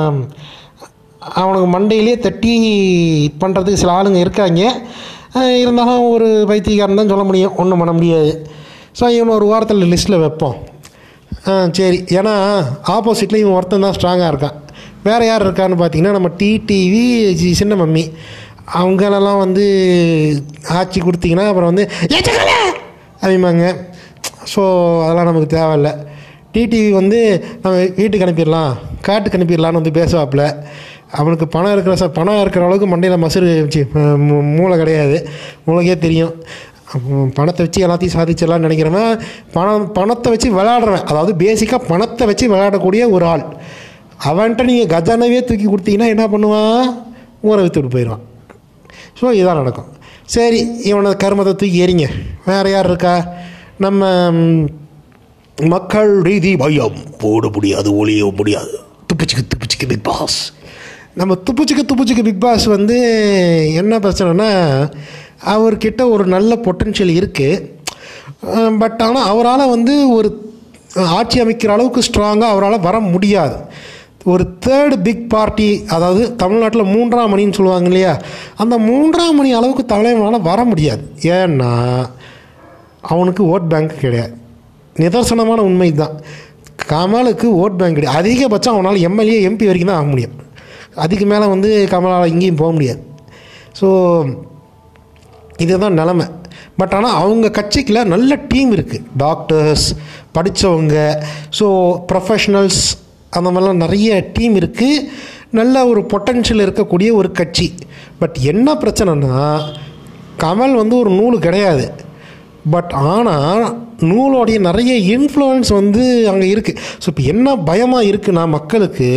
அவனுக்கு மண்டையிலேயே தட்டி பண்ணுறதுக்கு சில ஆளுங்க இருக்காங்க அஹ் இருந்தாலும் ஒரு பைத்தியக்காரன் தான் சொல்ல முடியும் ஒன்றும் பண்ண முடியாது ஸோ இவனை ஒரு வாரத்தில் லிஸ்ட்டில் வைப்போம் ஆ சரி ஏன்னா ஆப்போசிட்டில் இவன் ஒருத்தன் தான் ஸ்ட்ராங்காக இருக்கான் வேறு யார் இருக்கான்னு பார்த்தீங்கன்னா நம்ம டிடிவி சின்ன மம்மி அவங்களெல்லாம் வந்து ஆட்சி கொடுத்தீங்கன்னா அப்புறம் வந்து ஏற்றுக்கல அப்படிம்பாங்க ஸோ அதெல்லாம் நமக்கு தேவையில்ல டிடிவி வந்து நம்ம வீட்டுக்கு அனுப்பிடலாம் காட்டுக்கு அனுப்பிடலான்னு வந்து பேசுவாப்புல அவனுக்கு பணம் இருக்கிற ச பணம் இருக்கிற அளவுக்கு மண்டையில் மசுறு சி, மூ- மூளை கிடையாது உங்களுக்கே தெரியும் அப்போ பணத்தை வச்சு எல்லாத்தையும் சாதிச்சிடலாம்னு நினைக்கிறவன் பணம் பணத்தை வச்சு விளையாடுறவன் அதாவது பேசிக்காக பணத்தை வச்சு விளையாடக்கூடிய ஒரு ஆள் அவன்கிட்ட நீங்கள் கஜானாவே தூக்கி கொடுத்தீங்கன்னா என்ன பண்ணுவான் ஊரை வித்துட்டு போயிடுவான் ஸோ இதான் நடக்கும் சரி இவனை கருமத்தை தூக்கி எறிங்க வேறு யார் இருக்கா நம்ம ம், மக்கள் ரீதி பயம் போட முடியாது ஒளிய முடியாது துப்புச்சிக்கு துப்புச்சிக்கு பிக் பாஸ் நம்ம துப்புச்சிக்கு துப்புச்சிக்கு பிக் பாஸ் வந்து என்ன பிரச்சனைனா அவர்கிட்ட ஒரு நல்ல பொட்டன்ஷியல் இருக்குது பட் ஆனால் அவரால் வந்து ஒரு ஆட்சி அமைக்கிற அளவுக்கு ஸ்ட்ராங்காக அவரால் வர முடியாது ஒரு தேர்டு பிக் பார்ட்டி அதாவது தமிழ்நாட்டில் மூன்றாம் மணின்னு சொல்லுவாங்க இல்லையா அந்த மூன்றாம் மணி அளவுக்கு தலைவனால் வர முடியாது ஏன்னா அவனுக்கு ஓட் பேங்க் கிடையாது நிதர்சனமான உண்மை தான் கமலுக்கு ஓட் பேங்க் கிடையாது அதிகபட்சம் அவனால் எம்எல்ஏ எம்பி வரைக்கும் தான் ஆக முடியும் அதுக்கு மேலே வந்து கமலால் எங்கேயும் போக முடியாது ஸோ இதுதான் நிலமை பட் ஆனால் அவங்க கட்சிக்குள்ள நல்ல டீம் இருக்குது டாக்டர்ஸ் படித்தவங்க ஸோ ப்ரொஃபஷ்னல்ஸ் அந்த மாதிரிலாம் நிறைய டீம் இருக்குது நல்ல ஒரு பொட்டன்ஷியல் இருக்கக்கூடிய ஒரு கட்சி பட் என்ன பிரச்சனைனா கமல் வந்து ஒரு நூல் கிடையாது பட் ஆனால் நூலோடைய நிறைய இன்ஃப்ளூயன்ஸ் வந்து அங்கே இருக்குது ஸோ இப்போ என்ன பயமாக இருக்குன்னா மக்களுக்கு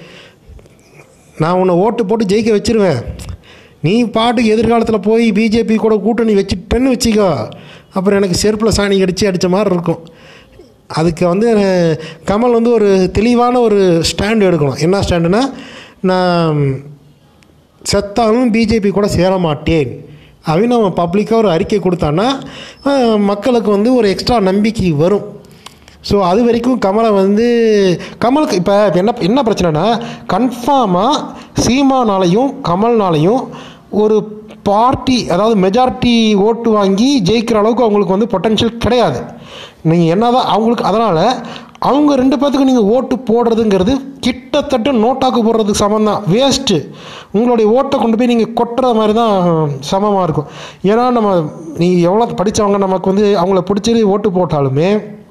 நான் உன்னை ஓட்டு போட்டு ஜெயிக்க வச்சிருவேன் நீ பாட்டுக்கு எதிர்காலத்தில் போய் பிஜேபி கூட கூட்டணி வச்சுட்டேன்னு வச்சுக்கோ அப்புறம் எனக்கு செருப்பில் சாணி கடிச்சு அடித்த மாதிரி இருக்கும் அதுக்கு வந்து அஹ், கமல் வந்து ஒரு தெளிவான ஒரு ஸ்டாண்டு எடுக்கணும் என்ன ஸ்டாண்டுனா நான் செத்தாலும் பிஜேபி கூட சேர மாட்டேன் அப்படின்னு அவன் பப்ளிக்காக ஒரு அறிக்கை கொடுத்தான்னா அஹ், மக்களுக்கு வந்து ஒரு எக்ஸ்ட்ரா நம்பிக்கை வரும் ஸோ அது வரைக்கும் கமலை வந்து கமலுக்கு இப்போ என்ன என்ன பிரச்சனைனா கன்ஃபார்மாக சீமானாலையும் கமல்னாலையும் ஒரு பார்ட்டி அதாவது மெஜாரிட்டி ஓட்டு வாங்கி ஜெயிக்கிற அளவுக்கு அவங்களுக்கு வந்து பொட்டன்ஷியல் கிடையாது நீங்கள் என்னதான் அவங்களுக்கு அதனால் அவங்க ரெண்டு பேர்த்துக்கு நீங்கள் ஓட்டு போடுறதுங்கிறது கிட்டத்தட்ட நோட்டாக்கு போடுறதுக்கு சமம் தான் வேஸ்ட்டு உங்களுடைய ஓட்டை கொண்டு போய் நீங்கள் கொட்டுற மாதிரி தான் சமமாக இருக்கும் ஏன்னா நம்ம நீங்கள் எவ்வளோ படித்தவங்க நமக்கு வந்து அவங்கள பிடிச்சது ஓட்டு போட்டாலுமே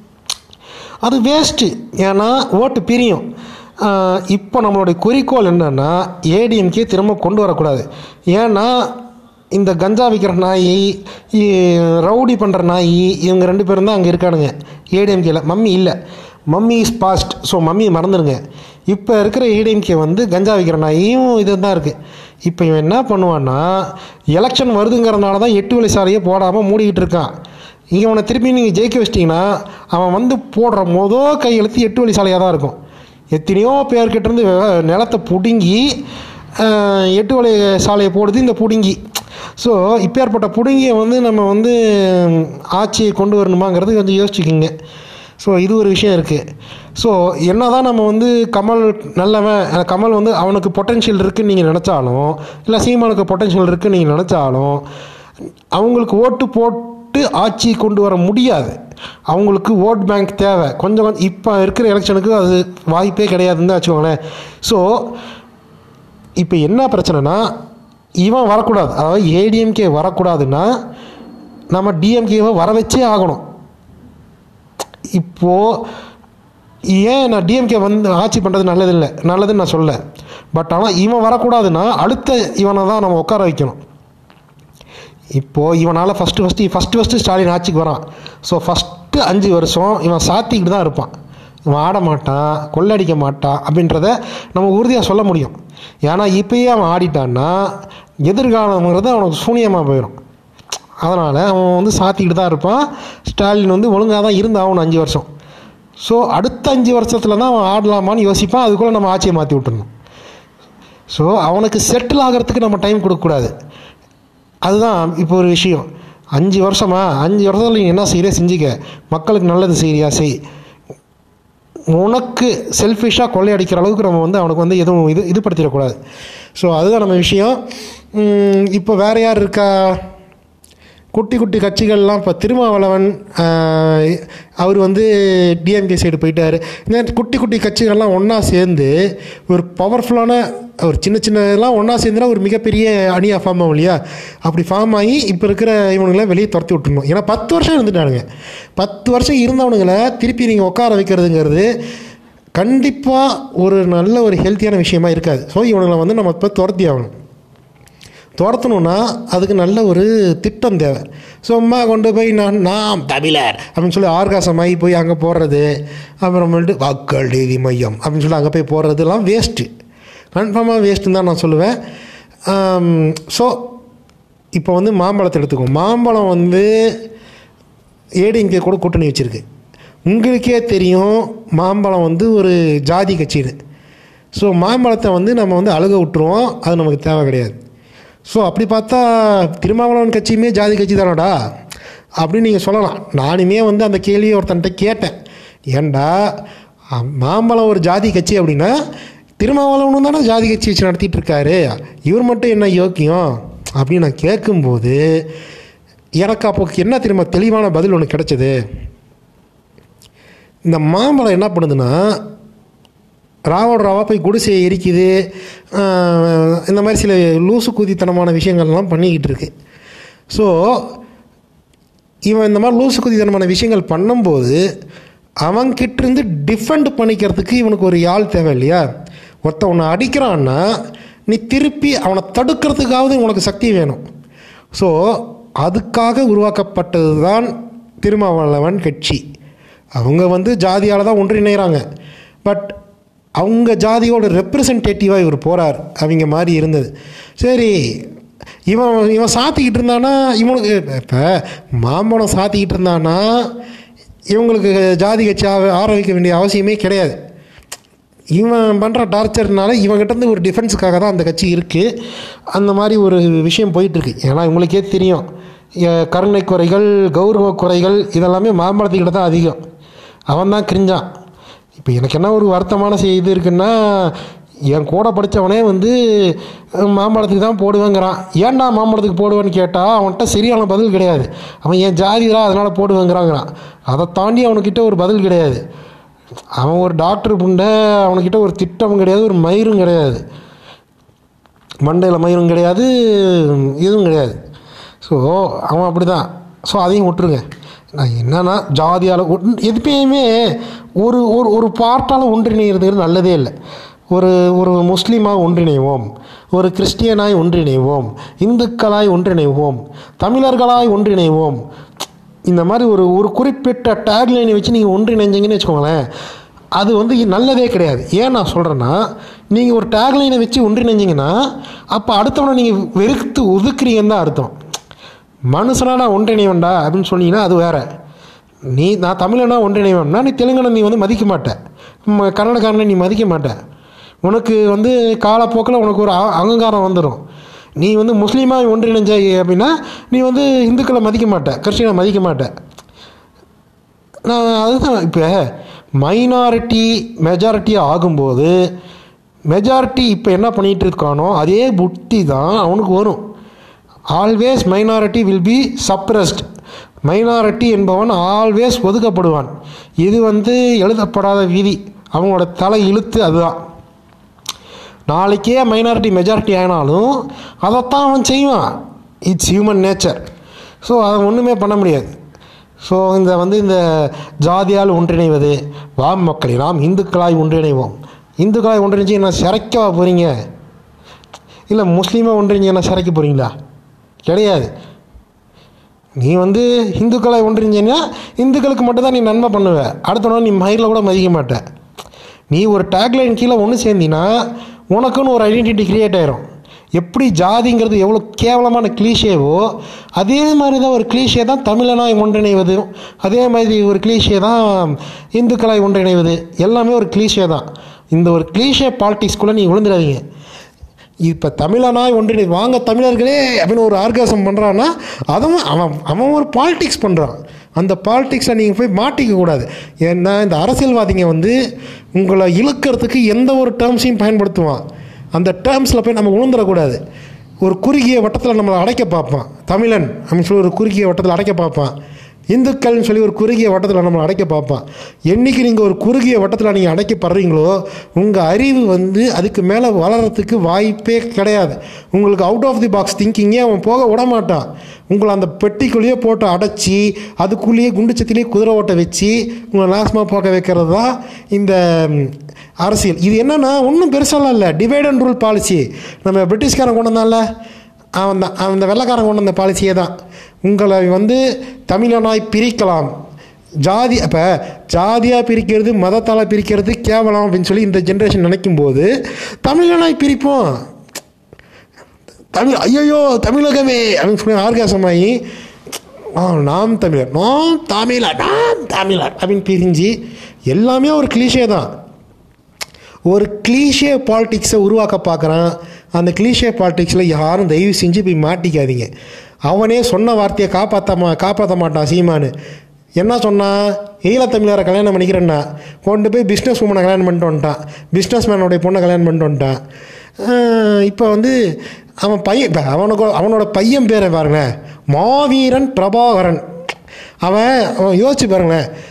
அது வேஸ்ட்டு ஏன்னா ஓட்டு பிரியும் ஆஹ் இப்போ நம்மளுடைய குறிக்கோள் என்னன்னா ஏடிஎம்கே திரும்ப கொண்டு வரக்கூடாது ஏன்னா இந்த கஞ்சா விற்கிற நாய் இ- ரவுடி பண்ணுற நாய் இவங்க ரெண்டு பேரும் தான் அங்கே இருக்கானுங்க ஏடிஎம்கேல மம்மி இல்லை mummy is past so mummy மறந்துடுங்க இப்போ இருக்கிற ஏடிஎம்கே வந்து கஞ்சா விற்கிற நாயும் இது தான் இருக்குது இப்போ இவன் என்ன பண்ணுவான்னா எலெக்ஷன் வருதுங்கிறதுனால தான் எட்டு வழி சாலையை போடாமல் மூடிக்கிட்டு இருக்கான் இங்கே அவனை திருப்பி நீங்கள் ஜெயிக்க வச்சிட்டிங்கன்னா அவன் வந்து போடுற மொதல் கையெழுத்து எட்டு வழி சாலையாக தான் இருக்கும் எத்தனையோ பேர்கிட்டேருந்து நிலத்தை பிடுங்கி ஆஹ், எட்டு வழி சாலையை போடுது இந்த பிடுங்கி ஸோ இப்பேற்பட்ட பிடுங்கியை வந்து நம்ம வந்து ஆட்சியை கொண்டு வரணுமாங்கிறது கொஞ்சம் யோசிச்சுக்கிங்க ஸோ இது ஒரு விஷயம் இருக்குது ஸோ என்ன தான் நம்ம வந்து கமல் நல்லவன் அஹ் கமல் வந்து அவனுக்கு பொட்டென்ஷியல் இருக்குன்னு நீங்கள் நினச்சாலும் இல்லை சீமானுக்கு பொட்டென்ஷியல் இருக்குன்னு நீங்கள் நினச்சாலும் அவங்களுக்கு ஓட்டு போட்டு ஆட்சி கொண்டு வர முடியாது அவங்களுக்கு ஓட் பேங்க் தேவை கொஞ்சம் கொஞ்சம் இப்போ இருக்கிற எலெக்ஷனுக்கு அது வாய்ப்பே கிடையாதுன்னு தான் வச்சுக்கோங்களேன் ஸோ இப்போ என்ன பிரச்சனைனா இவன் வரக்கூடாது அதாவது ஏடிஎம்கே வரக்கூடாதுன்னா நம்ம டிஎம்கேவை வர வச்சே ஆகணும் இப்போது ஏன் நான் டிஎம்கே வந்து ஆட்சி பண்ணுறது நல்லதில்லை நல்லதுன்னு நான் சொல்ல பட் ஆனால் இவன் வரக்கூடாதுன்னா அடுத்த இவனை தான் நம்ம உட்கார வைக்கணும் இப்போது இவனால் first first first first Stalin ஆட்சிக்கு வரான் ஸோ ஃபஸ்ட்டு அஞ்சு வருஷம் இவன் சாத்திக்கிட்டு தான் இருப்பான் இவன் ஆட மாட்டான் கொள்ளடிக்க மாட்டான் அப்படின்றத நம்ம உறுதியாக சொல்ல முடியும் ஏன்னா இப்பயே அவன் ஆடிட்டான்னா எதிர்காலங்கிறது அவனுக்கு சூனியமாக போயிடும் அதனால் அவன் வந்து சாத்திக்கிட்டு தான் இருப்பான் ஸ்டாலின் வந்து ஒழுங்காக தான் இருந்தாகணும் அஞ்சு வருஷம் ஸோ அடுத்த அஞ்சு வருஷத்தில் தான் அவன் ஆடலாமான்னு யோசிப்பான் அதுக்குள்ளே நம்ம ஆட்சியை மாற்றி விட்டுறணும் ஸோ அவனுக்கு செட்டில் ஆகிறதுக்கு நம்ம டைம் கொடுக்கக்கூடாது அதுதான் இப்போ ஒரு விஷயம் அஞ்சு வருஷமா அஞ்சு வருஷத்தில் நீ என்ன செய்கிற செஞ்சுக்க மக்களுக்கு நல்லது செய்கிறியா செய் உனக்கு செல்ஃபிஷாக கொள்ளையடிக்கிற அளவுக்கு நம்ம வந்து அவனுக்கு வந்து எதுவும் இது இது படுத்திடக்கூடாது ஸோ அதுதான் நம்ம விஷயம் உம், இப்போ வேறு யார் இருக்கா குட்டி குட்டி கட்சிகள்லாம் இப்போ திருமாவளவன் ஆஹ், அவர் வந்து டிஎம்கே சைடு போயிட்டார் இந்த மாதிரி குட்டி குட்டி கட்சிகள்லாம் ஒன்றா சேர்ந்து ஒரு பவர்ஃபுல்லான ஒரு சின்ன சின்னதெல்லாம் ஒன்றா சேர்ந்துனா ஒரு மிகப்பெரிய அணியாக ஃபார்ம் ஆகும் இல்லையா அப்படி ஃபார்ம் ஆகி இப்போ இருக்கிற இவனுங்களாம் வெளியே துரத்தி விட்டுருணும் ஏன்னா பத்து வருஷம் இருந்துட்டானுங்க பத்து வருஷம் இருந்தவனுங்களை திருப்பி நீங்கள் உட்கார வைக்கிறதுங்கிறது கண்டிப்பாக ஒரு நல்ல ஒரு ஹெல்த்தியான விஷயமா இருக்காது ஸோ இவனுங்களை வந்து நம்ம இப்போ துரத்தி ஆகணும் துரத்தணுன்னா அதுக்கு நல்ல ஒரு திட்டம் தேவை சும்மா கொண்டு போய் நான் நாம் தமிழர் அப்படின்னு சொல்லி ஆர்காசமாகி போய் அங்கே போடுறது அப்புறமேட்டு வாக்கள் நீதி மையம் அப்படின்னு சொல்லி அங்கே போய் போடுறதுலாம் வேஸ்ட்டு கன்ஃபார்மாக வேஸ்ட்டுன்னு தான் நான் சொல்லுவேன் ஸோ இப்போ வந்து மாம்பழத்தை எடுத்துக்கோ மாம்பழம் வந்து ஏடிஎம்கே கூட கூட்டணி வச்சுருக்கு உங்களுக்கே தெரியும் மாம்பழம் வந்து ஒரு ஜாதி கட்சின்னு ஸோ மாம்பழத்தை வந்து நம்ம வந்து அழுக விட்டுருவோம் அது நமக்கு தேவை கிடையாது ஸோ அப்படி பார்த்தா திருமாவளவன் கட்சியுமே ஜாதி கட்சி தானடா அப்படின்னு நீங்கள் சொல்லலாம் நானுமே வந்து அந்த கேள்வியை ஒருத்தன்ட்ட கேட்டேன் ஏன்டா அ- மாம்பழம் ஒரு ஜாதி கட்சி அப்படின்னா திருமாவளவனும் தானே ஜாதி கட்சி வச்சு நடத்திட்டு இருக்காரு இவர் மட்டும் என்ன யோக்கியம் அப்படின்னு நான் கேட்கும்போது எனக்கு அப்போ என்ன தெரியுமா தெளிவான பதில் ஒன்று கிடைச்சது இந்த மாம்பழம் என்ன பண்ணுதுன்னா ராவோட ராவா போய் குடிசையை எரிக்குது ஆஹ் இந்த மாதிரி சில லூசு கூதித்தனமான விஷயங்கள்லாம் பண்ணிக்கிட்டு இருக்கு ஸோ இவன் இந்த மாதிரி லூசு குதித்தனமான விஷயங்கள் பண்ணும்போது அவன்கிட்டருந்து டிஃபெண்ட் பண்ணிக்கிறதுக்கு இவனுக்கு ஒரு யாழ் தேவை இல்லையா ஒருத்தன் உன்னை அடிக்கிறான்னா நீ திருப்பி அவனை தடுக்கிறதுக்காவது உனக்கு சக்தி வேணும் ஸோ அதுக்காக உருவாக்கப்பட்டது தான் திருமாவளவன் கட்சி அவங்க வந்து ஜாதியால் தான் ஒன்றிணைகிறாங்க பட் அவங்க ஜாதியோட ரெப்ரசன்டேட்டிவாக இவர் போகிறார் அவங்க மாதிரி இருந்தது சரி இவன் இவன் சாத்திக்கிட்டு இருந்தானா இவனுக்கு இப்போ மாம்பழம் சாத்திக்கிட்டு இருந்தானா இவங்களுக்கு ஜாதி கட்சி ஆர- ஆரம்பிக்க வேண்டிய அவசியமே கிடையாது இவன் பண்ணுற டார்ச்சர்னால இவங்கிட்டேருந்து ஒரு டிஃபென்ஸுக்காக தான் அந்த கட்சி இருக்குது அந்த மாதிரி ஒரு விஷயம் போயிட்டுருக்கு ஏன்னா இவங்களுக்கே தெரியும் எ- கருணை குறைகள் கௌரவ குறைகள் இதெல்லாமே மாம்பழத்துக்கிட்ட தான் அதிகம் அவன் தான் கிரிஞ்சான் இப்போ எனக்கு என்ன ஒரு வருத்தமான செய்தி இருக்குன்னா என் கூட படித்தவனே வந்து அஹ், மாம்பழத்துக்கு தான் போடுவேங்கிறான் ஏன்டா மாம்பழத்துக்கு போடுவேன்னு கேட்டால் அவன்கிட்ட சரியான பதில் கிடையாது அவன் என் ஜாதிடா அதனால் போடுவேங்கிறாங்கிறான் அதை தாண்டி அவனுக்கிட்ட ஒரு பதில் கிடையாது அவன் ஒரு டாக்டர் புண்டை அவனுக்கிட்ட ஒரு திட்டமும் கிடையாது ஒரு மயிரும் கிடையாது மண்டையில் மயிரும் கிடையாது இதுவும் கிடையாது ஸோ அவன் அப்படி தான் ஸோ அதையும் விட்டுருங்க நான் என்னன்னா ஜாதியால் ஒன் எதுப்பயுமே ஒரு ஒரு ஒரு பார்ட்டால் ஒன்றிணைகிறது நல்லதே இல்லை ஒரு ஒரு முஸ்லீமாக ஒன்றிணைவோம் ஒரு கிறிஸ்டியனாய் ஒன்றிணைவோம் இந்துக்களாய் ஒன்றிணைவோம் தமிழர்களாய் ஒன்றிணைவோம் இந்த மாதிரி ஒரு ஒரு குறிப்பிட்ட டேக்லைனை வச்சு நீங்கள் ஒன்றிணைஞ்சீங்கன்னு வச்சுக்கோங்களேன் அது வந்து நல்லதே கிடையாது ஏன் நான் சொல்கிறேன்னா நீங்கள் ஒரு டேக்லைனை வச்சு ஒன்றிணைஞ்சிங்கன்னா அப்போ அடுத்தவனை நீங்கள் வெறுத்து ஒதுக்குறீங்கன்னு தான் அர்த்தம் மனுஷனா நான் ஒன்றிணைவன்டா அப்படின்னு சொன்னீங்கன்னா அது வேற நீ நான் தமிழனா ஒன்றிணைவன்னா நீ தெலுங்கனை நீ வந்து மதிக்க மாட்ட ம- கன்னடக்காரனை நீ மதிக்க மாட்ட உனக்கு வந்து காலப்போக்கில் உனக்கு ஒரு அ- அகங்காரம் வந்துடும் நீ வந்து முஸ்லீமாக ஒன்றிணைஞ்ச அப்படின்னா நீ வந்து இந்துக்களை மதிக்க மாட்ட கிறிஸ்டினை மதிக்க மாட்ட நான் அதுதான் இப்போ மைனாரிட்டி மெஜாரிட்டி ஆகும்போது மெஜாரிட்டி இப்போ என்ன பண்ணிகிட்டு இருக்கானோ அதே புத்தி தான் அவனுக்கு வரும் always minority will be suppressed minority என்பவன் ஆல்வேஸ் ஒதுக்கப்படுவான் இது வந்து எழுதப்படாத விதி அவங்களோட தலை இழுத்து அதுதான் நாளைக்கே மைனாரிட்டி மெஜாரிட்டி ஆனாலும் அதைத்தான் அவன் செய்வான் இட்ஸ் ஹியூமன் நேச்சர் ஸோ அதை ஒன்றுமே பண்ண முடியாது ஸோ இந்த வந்து இந்த ஜாதியால் ஒன்றிணைவது வா மக்களை நாம் இந்துக்களாய் ஒன்றிணைவோம் இந்துக்களாய் ஒன்றிணைஞ்சு என்ன சிறைக்கவா போகிறீங்க இல்லை முஸ்லீமாக ஒன்றிணைஞ்சு என்ன சிறைக்க போகிறீங்களா கிடையாது நீ வந்து இந்துக்களாய் ஒன்றிணைஞ்சின்னா இந்துக்களுக்கு மட்டும்தான் நீ நன்மை பண்ணுவ அடுத்த நாள் நீ மயிரில் கூட மதிக்க மாட்ட நீ ஒரு டேக்லைன் கீழே ஒன்று சேர்ந்தினா உனக்குன்னு ஒரு ஐடென்டிட்டி கிரியேட் ஆயிரும் எப்படி ஜாதிங்கிறது எவ்வளோ கேவலமான கிளீஷேவோ அதே மாதிரி தான் ஒரு கிளீஷே தான் தமிழனாய் ஒன்றிணைவது அதே மாதிரி ஒரு கிளீஷே தான் இந்துக்களாய் ஒன்றிணைவது எல்லாமே ஒரு கிளீஷே தான் இந்த ஒரு கிளீஷே பாலிட்டிக்ஸ்குள்ளே நீ விழுந்துடாதீங்க இப்போ தமிழனாய் ஒன்றிணை வாங்க தமிழர்களே அப்படின்னு ஒரு ஆர்காசம் பண்ணுறான்னா அதுவும் அவன் அவன் ஒரு பாலிடிக்ஸ் பண்ணுறான் அந்த பாலிடிக்ஸை நீங்கள் போய் மாட்டிக்க கூடாது ஏன்னா இந்த அரசியல்வாதிங்க வந்து உங்களை இழுக்கிறதுக்கு எந்த ஒரு டேர்ம்ஸையும் பயன்படுத்துவான் அந்த டேர்ம்ஸில் போய் நம்ம உணர்ந்துடக்கூடாது ஒரு குறுகிய வட்டத்தில் நம்மளை அடைக்க பார்ப்பான் தமிழன் அப்படின்னு சொல்லி ஒரு குறுகிய வட்டத்தில் அடைக்க பார்ப்பான் இந்துக்கள்னு சொல்லி ஒரு குறுகிய வட்டத்தில் நம்மளை அடைக்க பார்ப்பான் என்னைக்கு நீங்கள் ஒரு குறுகிய வட்டத்தில் நீங்கள் அடைக்கப்படுறீங்களோ உங்கள் அறிவு வந்து அதுக்கு மேலே வளர்கிறதுக்கு வாய்ப்பே கிடையாது உங்களுக்கு அவுட் ஆஃப் தி பாக்ஸ் திங்கிங்கே அவன் போக விட மாட்டான் உங்களை அந்த பெட்டிக்குள்ளேயே போட்டு அடைச்சி அதுக்குள்ளேயே குண்டுச்சத்திலேயே குதிரை ஓட்ட வச்சு உங்களை நாசமாக போக வைக்கிறது தான் இந்த ம், அரசியல் இது என்னென்னா ஒன்றும் பெருசாலாம் இல்லை டிவைட் அண்ட் ரூல் பாலிசி நம்ம பிரிட்டிஷ்காரன் கொண்டு வந்தான்ல அவன் தான் அந்த வெள்ளைக்காரன் கொண்டு வந்த பாலிசியே தான் உங்களை வந்து தமிழனாய் பிரிக்கலாம் ஜாதி அப்போ ஜாதியாக பிரிக்கிறது மதத்தால் பிரிக்கிறது கேவலம் அப்படின்னு சொல்லி இந்த ஜென்ரேஷன் நினைக்கும்போது தமிழனாய் பிரிப்போம் தமிழ் ஐயோ தமிழகமே அப்படின்னு சொல்லி ஆர்காசமாகி ஆ நாம் தமிழர் நாம் தமிழர் நாம் தமிழர் அப்படின்னு பிரிஞ்சு எல்லாமே ஒரு கிளீஷே தான் ஒரு கிளீஷே பாலிடிக்ஸை உருவாக்க பார்க்குறான் அந்த கிளீஷே பாலிடிக்ஸில் யாரும் தயவு செஞ்சு போய் மாட்டிக்காதீங்க அவனே சொன்ன வார்த்தையை காப்பாற்ற மா காப்பாற்ற மாட்டான் சீமானு என்ன சொன்னான் ஈழத்தமிழரை கல்யாணம் பண்ணிக்கிறேன்னா கொண்டு போய் பிஸ்னஸ் உமனை கல்யாணம் பண்ணிட்டு வந்துட்டான் பிஸ்னஸ் மேனுடைய பொண்ணை கல்யாணம் பண்ணிட்டு வந்துட்டான் இப்போ வந்து அவன் பையன் இப்போ அவனுக்கு அவனோட பையன் பேரை பாருங்களேன் மாவீரன் பிரபாகரன் அவன் அவன் யோசிச்சு பாருங்களேன்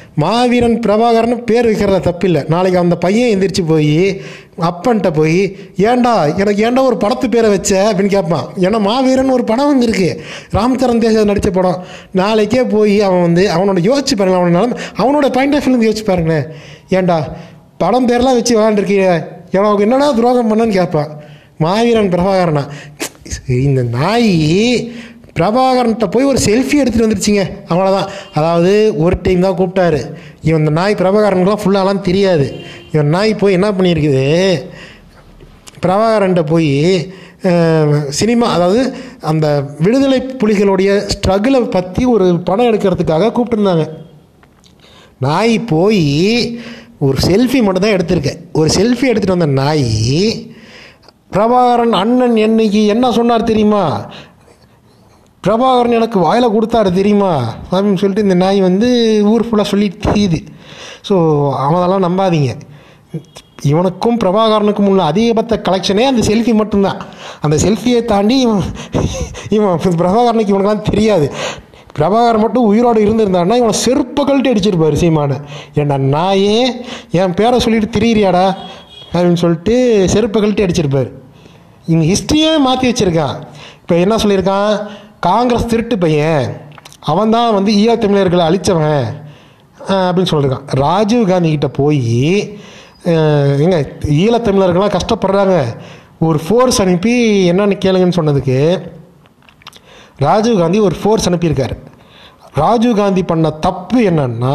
மாவீரன் பிரபாகரன் பேர் வைக்கிறத தப்பில்லை நாளைக்கு அந்த பையன் எந்திரிச்சு போய் அப்பன்ட்ட போய் ஏன்டா எனக்கு ஏன்டா ஒரு படத்து பேரை வச்ச அப்படின்னு கேட்பான் ஏன்னா மாவீரன் ஒரு படம் வந்துருக்கு ராம்சரண் தேஜா நடித்த படம் நாளைக்கே போய் அவன் வந்து அவனோட யோசிச்சு பாருங்களேன் அவனோட நிலைமை அவனோட பாயிண்ட் ஆஃப் வியூலேருந்து யோசிச்சு பாருங்களேன் ஏன்டா படம் பேர்லாம் வச்சு விளாண்டுருக்கீங்க எனக்கு என்னடா துரோகம் பண்ணன்னு கேட்பான் மாவீரன் பிரபாகரனா இந்த நாய் பிரபாகரன்கிட்ட போய் ஒரு செல்ஃபி எடுத்துகிட்டு வந்துருச்சுங்க அவ்வளோதான் அதாவது ஒரு டைம் தான் கூப்பிட்டாரு இவன் இந்த நாய் பிரபாகரனுக்குலாம் ஃபுல்லாலாம் தெரியாது இவன் நாய் போய் என்ன பண்ணியிருக்குது பிரபாகரன்ட்ட போய் அஹ், சினிமா அதாவது அந்த விடுதலை புலிகளுடைய ஸ்ட்ரகிளை பற்றி ஒரு படம் எடுக்கிறதுக்காக கூப்பிட்டுருந்தாங்க நாய் போய் ஒரு செல்ஃபி மட்டும் தான் எடுத்திருக்கேன் ஒரு செல்ஃபி எடுத்துகிட்டு வந்த நாய் பிரபாகரன் அண்ணன் என்னைக்கு என்ன சொன்னார் தெரியுமா பிரபாகரன் எனக்கு வாயில் கொடுத்தாரு தெரியுமா அப்படின்னு சொல்லிட்டு இந்த நாய் வந்து ஊர் ஃபுல்லாக சொல்லி தெரியுது ஸோ அவனெல்லாம் நம்பாதீங்க இவனுக்கும் பிரபாகரனுக்கும் உள்ள அதிகபட்ச கலெக்ஷனே அந்த செல்ஃபி மட்டும்தான் அந்த செல்ஃபியை தாண்டி இவன் இவன் பிரபாகரனுக்கு இவனுக்கெல்லாம் தெரியாது பிரபாகரன் மட்டும் உயிரோடு இருந்திருந்தான்னா இவனை செருப்ப கழட்டி அடிச்சிருப்பாரு சீமானை ஏன்டா நாயே என் பேரை சொல்லிட்டு திரியிறியாடா அப்படின்னு சொல்லிட்டு செருப்பை கழட்டி அடிச்சிருப்பார் இவன் ஹிஸ்ட்ரியே மாற்றி வச்சுருக்கான் இப்போ என்ன சொல்லியிருக்கான் காங்கிரஸ் திருட்டு பையன் அவன் தான் வந்து ஈழத்தமிழர்களை அழித்தவன் அஹ் அப்படின்னு சொல்லியிருக்கான் ராஜீவ் காந்தி கிட்ட போய் அஹ் ஏங்க ஈழத்தமிழர்கள்லாம் கஷ்டப்படுறாங்க ஒரு ஃபோர்ஸ் அனுப்பி என்னன்னு கேளுங்கன்னு சொன்னதுக்கு ராஜீவ் காந்தி ஒரு ஃபோர்ஸ் அனுப்பியிருக்காரு ராஜீவ் காந்தி பண்ண தப்பு என்னன்னா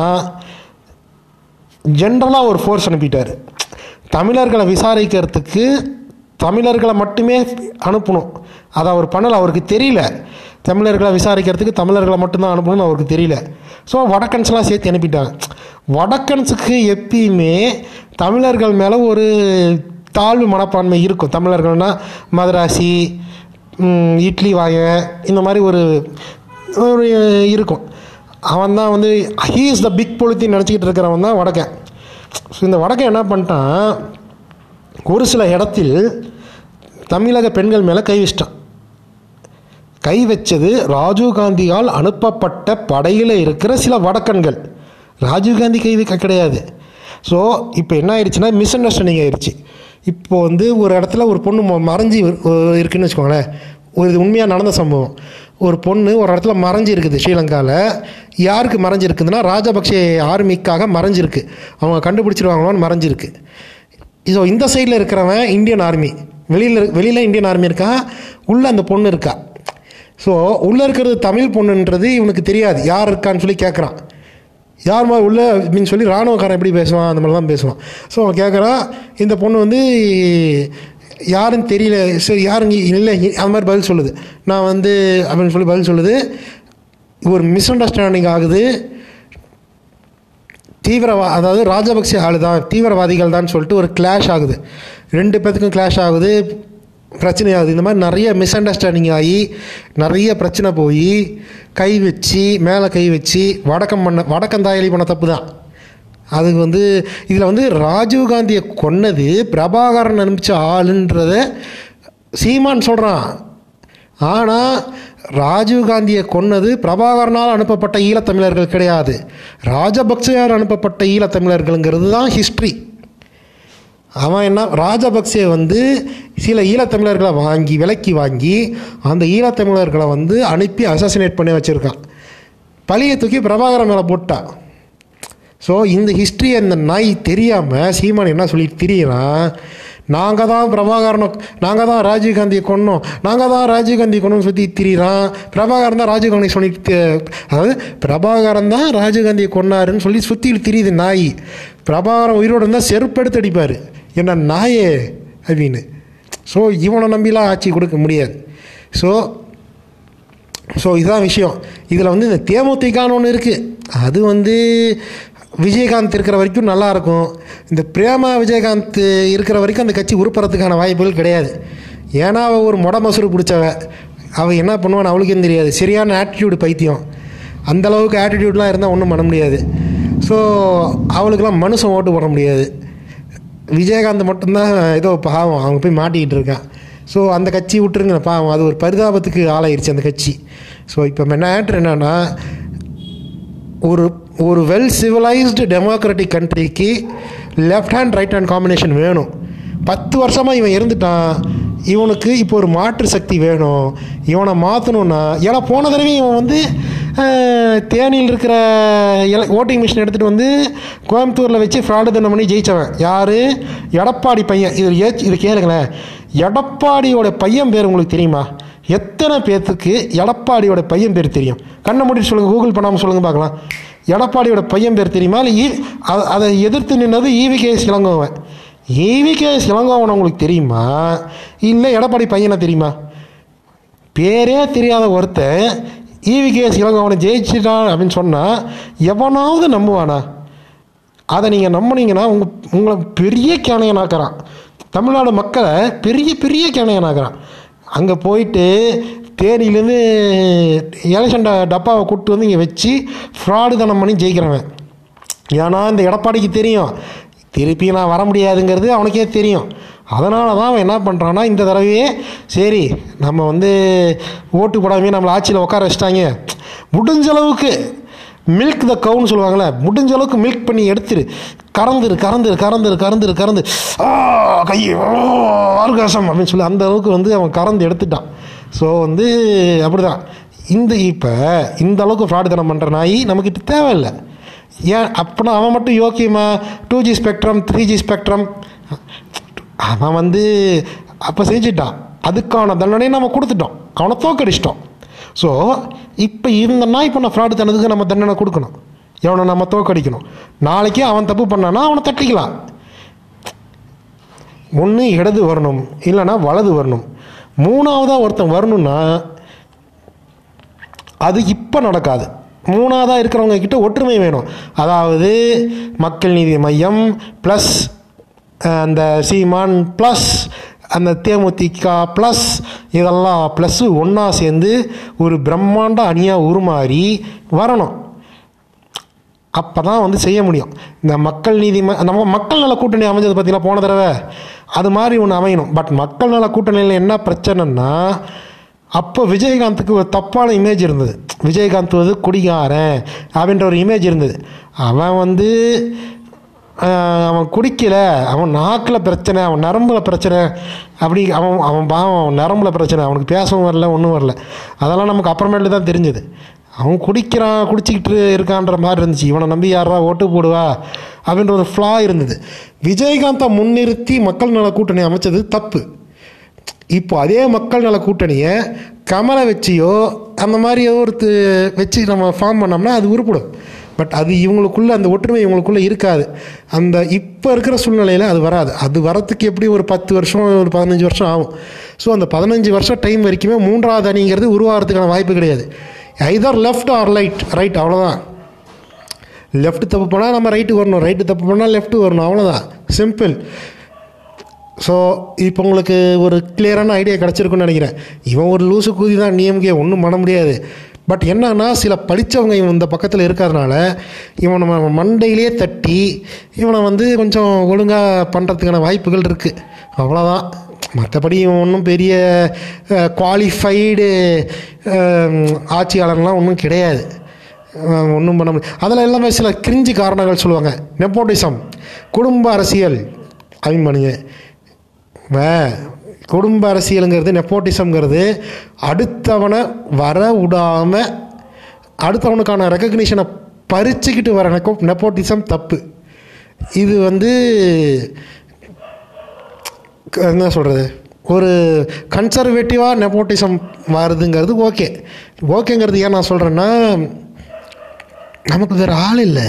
ஜென்ரலாக ஒரு ஃபோர்ஸ் அனுப்பிட்டார் தமிழர்களை விசாரிக்கிறதுக்கு தமிழர்களை மட்டுமே அனுப்பணும் அதை அவர் பண்ணலை அவருக்கு தெரியல தமிழர்களை விசாரிக்கிறதுக்கு தமிழர்களை மட்டும்தான் அனுப்பணும்னு அவருக்கு தெரியல ஸோ வடக்கன்ஸ்லாம் சேர்த்து அனுப்பிட்டாங்க வடக்கன்ஸுக்கு எப்பயுமே தமிழர்கள் மேலே ஒரு தாழ்வு மனப்பான்மை இருக்கும் தமிழர்கள்னா மதராசி ம், இட்லி வாய இந்த மாதிரி ஒரு ஒரு இருக்கும் அவன் தான் வந்து ஹீ இஸ் த பிக் பொலித்தின்னு நினச்சிக்கிட்டு இருக்கிறவன் தான் வடக்கன் ஸோ இந்த வடக்கன் என்ன பண்ணிட்டான் ஒரு சில இடத்தில் தமிழக பெண்கள் மேலே கை வச்சிட்டான் கை வச்சது ராஜீவ்காந்தியால் அனுப்பப்பட்ட படையில் இருக்கிற சில வடக்கன்கள் ராஜீவ்காந்தி கை வைக்க கிடையாது ஸோ இப்போ என்ன ஆயிடுச்சுன்னா மிஸ் அண்டர்ஸ்டாண்டிங் ஆயிடுச்சு இப்போ வந்து ஒரு இடத்துல ஒரு பொண்ணு ம- மறைஞ்சி இரு- ஒரு இருக்குன்னு வச்சுக்கோங்களேன் ஒரு இது உண்மையாக நடந்த சம்பவம் ஒரு பொண்ணு ஒரு இடத்துல மறைஞ்சு இருக்குது ஸ்ரீலங்காவில் யாருக்கு மறைஞ்சிருக்குதுன்னா ராஜபக்சே ஆர்மிக்காக மறைஞ்சிருக்கு அவங்க கண்டுபிடிச்சிருவாங்களோன்னு மறைஞ்சிருக்கு ஸோ இந்த சைடில் இருக்கிறவன் இந்தியன் ஆர்மி வெளியில் வெளியில் இந்தியன் ஆர்மி இருக்கா உள்ளே அந்த பொண்ணு இருக்கா ஸோ உள்ளே இருக்கிறது தமிழ் பொண்ணுன்றது இவனுக்கு தெரியாது யார் இருக்கான்னு சொல்லி கேட்குறான் யார் மாதிரி உள்ள அப்படின்னு சொல்லி ராணுவக்காரன் எப்படி பேசுவான் அந்த மாதிரி தான் பேசுவான் ஸோ அவன் கேட்குறான் இந்த பொண்ணு வந்து யாருன்னு தெரியல சரி யாருங்க இல்லை அந்த மாதிரி பதில் சொல்லுது நான் வந்து அப்படின்னு சொல்லி பதில் சொல்லுது ஒரு மிஸ் அண்டர்ஸ்டாண்டிங் ஆகுது தீவிரவா அதாவது ராஜபக்சே ஆளு தான் தீவிரவாதிகள் தான் சொல்லிட்டு ஒரு கிளாஷ் ஆகுது ரெண்டு பேத்துக்கும் கிளாஷ் ஆகுது பிரச்சனை ஆகுது இந்த மாதிரி நிறைய மிஸ் அண்டர்ஸ்டாண்டிங் ஆகி நிறைய பிரச்சனை போய் கை வச்சு மேலே கை வச்சு வடக்கம் பண்ண வடக்கந்தாயலி பண்ண தப்பு தான் அதுக்கு வந்து இதில் வந்து ராஜீவ் காந்தியை கொன்னது பிரபாகரன் அனுப்பிச்ச ஆளுன்றத சீமான் சொல்கிறான் ஆனால் ராஜீவ் காந்தியை கொன்னது பிரபாகரனால் அனுப்பப்பட்ட ஈழத்தமிழர்கள் கிடையாது ராஜபக்சேயால் அனுப்பப்பட்ட ஈழத்தமிழர்கள்ங்கிறது தான் ஹிஸ்ட்ரி அவன் என்ன ராஜபக்சே வந்து சில ஈழத்தமிழர்களை வாங்கி விலைக்கு வாங்கி அந்த ஈழத்தமிழர்களை வந்து அனுப்பி அசாசினேட் பண்ணி வச்சுருக்கான் பழியை தூக்கி பிரபாகரன் மேலே போட்டான் ஸோ இந்த ஹிஸ்ட்ரி அந்த நாய் தெரியாமல் சீமான் என்ன சொல்லிட்டு திரியறான் நாங்கள் தான் பிரபாகரனை நாங்கள் தான் ராஜீவ்காந்தியை கொன்னோம் நாங்கள் தான் ராஜீவ்காந்தி கொன்னோம்னு சொல்லி திரியிறான் பிரபாகரன் தான் ராஜீவ்காந்தி சொல்லிட்டு அதாவது பிரபாகரன் தான் ராஜீவ்காந்தியை கொன்னாருன்னு சொல்லி சுற்றிட்டு திரியுது நாய் பிரபாகரன் உயிரோடு இருந்தால் செருப்பெடுத்து அடிப்பார் என்ன நாயே அப்படின்னு ஸோ இவனை நம்பிலாம் ஆட்சி கொடுக்க முடியாது ஸோ ஸோ இதுதான் விஷயம் இதில் வந்து இந்த தேமுதிகான்னு ஒன்று இருக்குது அது வந்து விஜயகாந்த் இருக்கிற வரைக்கும் நல்லா இருக்கும் இந்த பிரேமா விஜயகாந்த் இருக்கிற வரைக்கும் அந்த கட்சி உருப்புறதுக்கான வாய்ப்புகள் கிடையாது ஏன்னா அவள் ஒரு மொட மசூரு பிடிச்சவ அவள் என்ன பண்ணுவான்னு அவளுக்கும் தெரியாது சரியான ஆட்டிடியூடு பைத்தியம் அந்த அளவுக்கு ஆட்டிடியூட்லாம் இருந்தால் ஒன்றும் பண்ண முடியாது ஸோ அவளுக்கெல்லாம் மனுஷன் ஓட்டு போட முடியாது விஜயகாந்த் மட்டும்தான் ஏதோ பாவம் அவங்க போய் மாட்டிக்கிட்டு இருக்கான் ஸோ அந்த கட்சி விட்டுருங்க பாவம் அது ஒரு பரிதாபத்துக்கு ஆளாயிருச்சு அந்த கட்சி ஸோ இப்போ மேட்ரு என்னன்னா ஒரு ஒரு வெல் சிவிலைஸ்டு டெமோக்ராட்டிக் கண்ட்ரிக்கு left hand right hand combination வேணும் பத்து வருஷமாக இவன் இருந்துட்டான் இவனுக்கு இப்போ ஒரு மாற்று சக்தி வேணும் இவனை மாற்றணுன்னா ஏன்னா போன தடவை இவன் வந்து அஹ், தேனியில் இருக்கிற ஓட்டிங் மிஷின் எடுத்துகிட்டு வந்து கோயம்புத்தூரில் வச்சு ஃப்ராடு தண்டனை பண்ணி ஜெயித்தவன் யார் எடப்பாடி பையன் இது ஏ இது கேளுங்களேன் எடப்பாடியோட பையன் பேர் உங்களுக்கு தெரியுமா எத்தனை பேர்த்துக்கு எடப்பாடியோட பையன் பேர் தெரியும் கண்ணை மூடிட்டு சொல்லுங்கள் கூகுள் பண்ணாமல் சொல்லுங்கள் பார்க்கலாம் எடப்பாடியோட பையன் பேர் தெரியுமா இல்லை ஈ அ- அதை எதிர்த்து நின்னது EV KS Elangovan EV KS Elangovan உங்களுக்கு தெரியுமா இல்லை எடப்பாடி பையனை தெரியுமா பேரே தெரியாத ஒருத்தன் ஈவிகேஎஸ் இளங்கோவனை ஜெயிச்சிட்டான் அப்படின்னு சொன்னால் எவனாவது நம்புவானா அதை நீங்கள் நம்புனீங்கன்னா உங்கள் உங்களை பெரிய கேணையனாக்குறான் தமிழ்நாடு மக்களை பெரிய பெரிய கேணையனாக்குறான் அங்கே போயிட்டு தேனியிலேருந்து எலெக்ஷன் ட- டப்பாவை கூப்பிட்டு வந்து இங்கே வச்சு ஃப்ராடு தனம் பண்ணி ஜெயிக்கிறவன் ஏன்னா இந்த எடப்பாடிக்கு தெரியும் திருப்பி நான் வர முடியாதுங்கிறது அவனுக்கே தெரியும் அதனால தான் அவன் என்ன பண்ணுறான்னா இந்த தடவையே சரி நம்ம வந்து ஓட்டு போடாமே நம்மளை ஆட்சியில் உட்கார வச்சிட்டாங்க முடிஞ்ச அளவுக்கு மில்க் த கவுன்னு சொல்லுவாங்கள்ல முடிஞ்ச அளவுக்கு மில்க் பண்ணி எடுத்துரு கறந்துரு கறந்துரு கறந்துரு கறந்துரு கறந்து ஆ கை ஆர்காசம் அப்படின்னு சொல்லி அந்த அளவுக்கு வந்து அவன் கறந்து எடுத்துட்டான் ஸோ வந்து அப்படிதான் இந்த இப்போ இந்த அளவுக்கு ஃப்ராடு தனம் பண்ணுற நாய் நமக்கிட்ட தேவையில்லை ஏன் அப்போனா அவன் மட்டும் யோக்கியமா two G spectrum three G spectrum அவன் வந்து அப்போ செஞ்சிட்டான் அதுக்கான தண்டனையை நம்ம கொடுத்துட்டோம் அவனை தோக்கடிச்சிட்டோம் ஸோ இப்போ இருந்தனா இப்போ நான் ஃப்ராடு தனதுக்கு நம்ம தண்டனை கொடுக்கணும் எவனை நம்ம தோக்கடிக்கணும் நாளைக்கு அவன் தப்பு பண்ணானா அவனை தட்டிக்கலாம் ஒன்று இடது வரணும் இல்லைன்னா வலது வரணும் மூணாவதாக ஒருத்தன் வரணும்னா அது இப்போ நடக்காது மூணாவதாக இருக்கிறவங்க கிட்ட ஒற்றுமை வேணும் அதாவது மக்கள் நீதி மையம் ப்ளஸ் அந்த சீமான் ப்ளஸ் அந்த தேமுதிக ப்ளஸ் இதெல்லாம் ப்ளஸ்ஸு ஒன்றா சேர்ந்து ஒரு பிரம்மாண்ட அணியாக உருமாறி வரணும் அப்போ தான் வந்து செய்ய முடியும் இந்த மக்கள் நீதி ம- நம்ம மக்கள் நல கூட்டணி அமைஞ்சது பார்த்தீங்களா போன தடவை அது மாதிரி ஒன்று அமையணும் பட் மக்கள் நல கூட்டணியில் என்ன பிரச்சனைன்னா அப்போ விஜயகாந்துக்கு ஒரு தப்பான இமேஜ் இருந்தது விஜயகாந்த் வந்து குடிகாரன் அப்படின்ற ஒரு இமேஜ் இருந்தது அவன் வந்து ஆஹ், அவன் குடிக்கல அவன் நாக்கில் பிரச்சனை அவன் நரம்பில் பிரச்சனை அப்படி அவன் அவன் பாவம் அவன் நரம்பில் பிரச்சனை அவனுக்கு பேசவும் வரல ஒன்றும் வரல அதெல்லாம் நமக்கு அப்புறமேட்டு தான் தெரிஞ்சது அவன் குடிக்கிறான் குடிச்சிக்கிட்டு இருக்கான்ற மாதிரி இருந்துச்சு இவனை நம்பி யாரா ஓட்டு போடுவா அப்படின்ற ஒரு ஃப்ளா இருந்தது விஜயகாந்தை முன்னிறுத்தி மக்கள் நல கூட்டணி அமைச்சது தப்பு இப்போ அதே மக்கள் நல கூட்டணியை கமலை வச்சியோ அந்த மாதிரி ஏதோ ஒரு து- வச்சு நம்ம ஃபார்ம் பண்ணோம்னா அது உருப்படும் பட் அது இவங்களுக்குள்ள அந்த ஒற்றுமை இவங்களுக்குள்ள இருக்காது அந்த இப்போ இருக்கிற சூழ்நிலையில் அது வராது அது வரத்துக்கு எப்படி ஒரு பத்து வருஷம் ஒரு பதினஞ்சு வருஷம் ஆகும் ஸோ அந்த பதினஞ்சு வருஷம் டைம் வரைக்குமே மூன்றாவது அணிங்கிறது உருவாகிறதுக்கான வாய்ப்பு கிடையாது either left or right right அவ்வளோதான் லெஃப்ட் தப்பு பண்ணால் நம்ம ரைட்டு வரணும் ரைட்டு தப்பு பண்ணால் லெஃப்ட் வரணும் அவ்வளோதான் சிம்பிள் ஸோ இப்போ உங்களுக்கு ஒரு கிளியரான ஐடியா கிடச்சிருக்குன்னு நினைக்கிறேன் இவன் ஒரு லூசு கூதி தான் டிஎம்கே ஒன்றும் பண்ண முடியாது பட் என்னன்னா சில படித்தவங்க இவன் இந்த பக்கத்தில் இருக்கிறதுனால இவன் நம்ம மண்டையிலே தட்டி இவனை வந்து கொஞ்சம் ஒழுங்காக பண்ணுறதுக்கான வாய்ப்புகள் இருக்குது அவ்வளோதான் மற்றபடி இவன் ஒன்றும் பெரிய குவாலிஃபைடு ஆட்சியாளர்லாம் ஒன்றும் கிடையாது ஒன்றும் பண்ண முடியாது அதில் எல்லாமே சில கிரிஞ்சு காரணங்கள் சொல்லுவாங்க நெப்போட்டிசம் குடும்ப அரசியல் அப்படின்னு பண்ணுங்க வே குடும்ப அரசியலுங்கிறது நெப்போட்டிசம்ங்கிறது அடுத்தவனை வர விடாமல் அடுத்தவனுக்கான ரெக்கக்னிஷனை பறிச்சுக்கிட்டு வர நெக்கோ நெப்போட்டிசம் தப்பு இது வந்து க- என்ன சொல்கிறது ஒரு கன்சர்வேட்டிவாக நெப்போட்டிசம் வருதுங்கிறது ஓகே ஓகேங்கிறது ஏன் நான் சொல்கிறேன்னா நமக்கு வேறு ஆள் இல்லை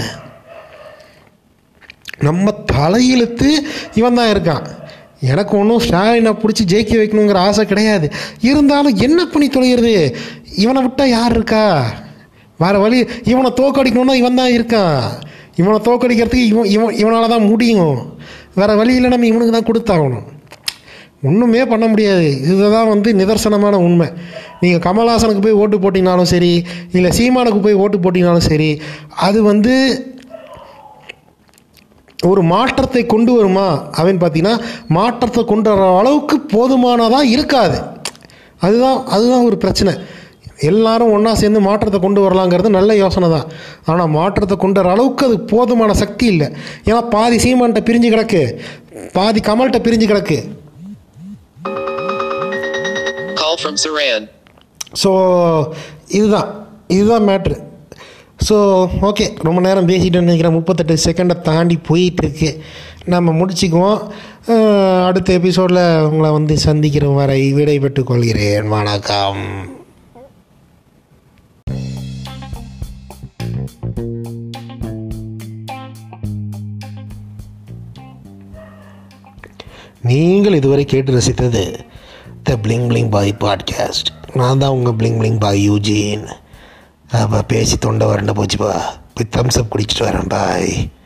நம்ம தலையிழுத்து இவன் தான் இருக்கான் எனக்கு ஒன்றும் ஸ்டாலினை பிடிச்சி ஜெயிக்க வைக்கணுங்கிற ஆசை கிடையாது இருந்தாலும் என்ன பண்ணி தொலைகிறது இவனை விட்டால் யார் இருக்கா வேறு வழி இவனை தோக்கடிக்கணும்னா இவன் தான் இருக்கான் இவனை தோக்கடிக்கிறதுக்கு இவன் இவன் இவனால் தான் முடியும் வேறு வழி இல்லை நம்ம இவனுக்கு தான் கொடுத்தாகணும் ஒன்றுமே பண்ண முடியாது இதுதான் வந்து நிதர்சனமான உண்மை நீங்கள் கமல்ஹாசனுக்கு போய் ஓட்டு போட்டிங்கனாலும் சரி இல்லை சீமானுக்கு போய் ஓட்டு போட்டிங்கனாலும் சரி அது வந்து ஒரு மாற்றத்தை கொண்டு வருமா அப்படின்னு பார்த்தீங்கன்னா மாற்றத்தை கொண்டு வர அளவுக்கு போதுமானதாக இருக்காது அதுதான் அதுதான் ஒரு பிரச்சனை எல்லாரும் ஒன்றா சேர்ந்து மாற்றத்தை கொண்டு வரலாங்கிறது நல்ல யோசனை தான் ஆனால் மாற்றத்தை கொண்டு வர அளவுக்கு அது போதுமான சக்தி இல்லை ஏன்னா பாதி சீமான்கிட்ட பிரிஞ்சு கிடக்கு பாதி கமல்கிட்ட பிரிஞ்சு கிடக்கு Call from Saran. ஸோ இதுதான் இதுதான் மேட்ரு ஸோ ஓகே ரொம்ப நேரம் பேசிட்டேன்னு நினைக்கிறேன் முப்பத்தெட்டு செகண்டை தாண்டி போயிட்டுருக்கு நம்ம முடிச்சுக்குவோம் அஹ், அடுத்த எபிசோடில் உங்களை வந்து சந்திக்கிற வரை விடைபெற்றுக் கொள்கிறேன் வணக்கம் நீங்கள் இதுவரை கேட்டு ரசித்தது the bling bling boy podcast நான் தான் உங்கள் பிளிங் பிளிங் பாய் யூஜின் அப்போ பேசி தொண்டை வறண்டு போச்சுப்பா போய் தம்ஸ் அப் குடிச்சிட்டு வரேன் பாய்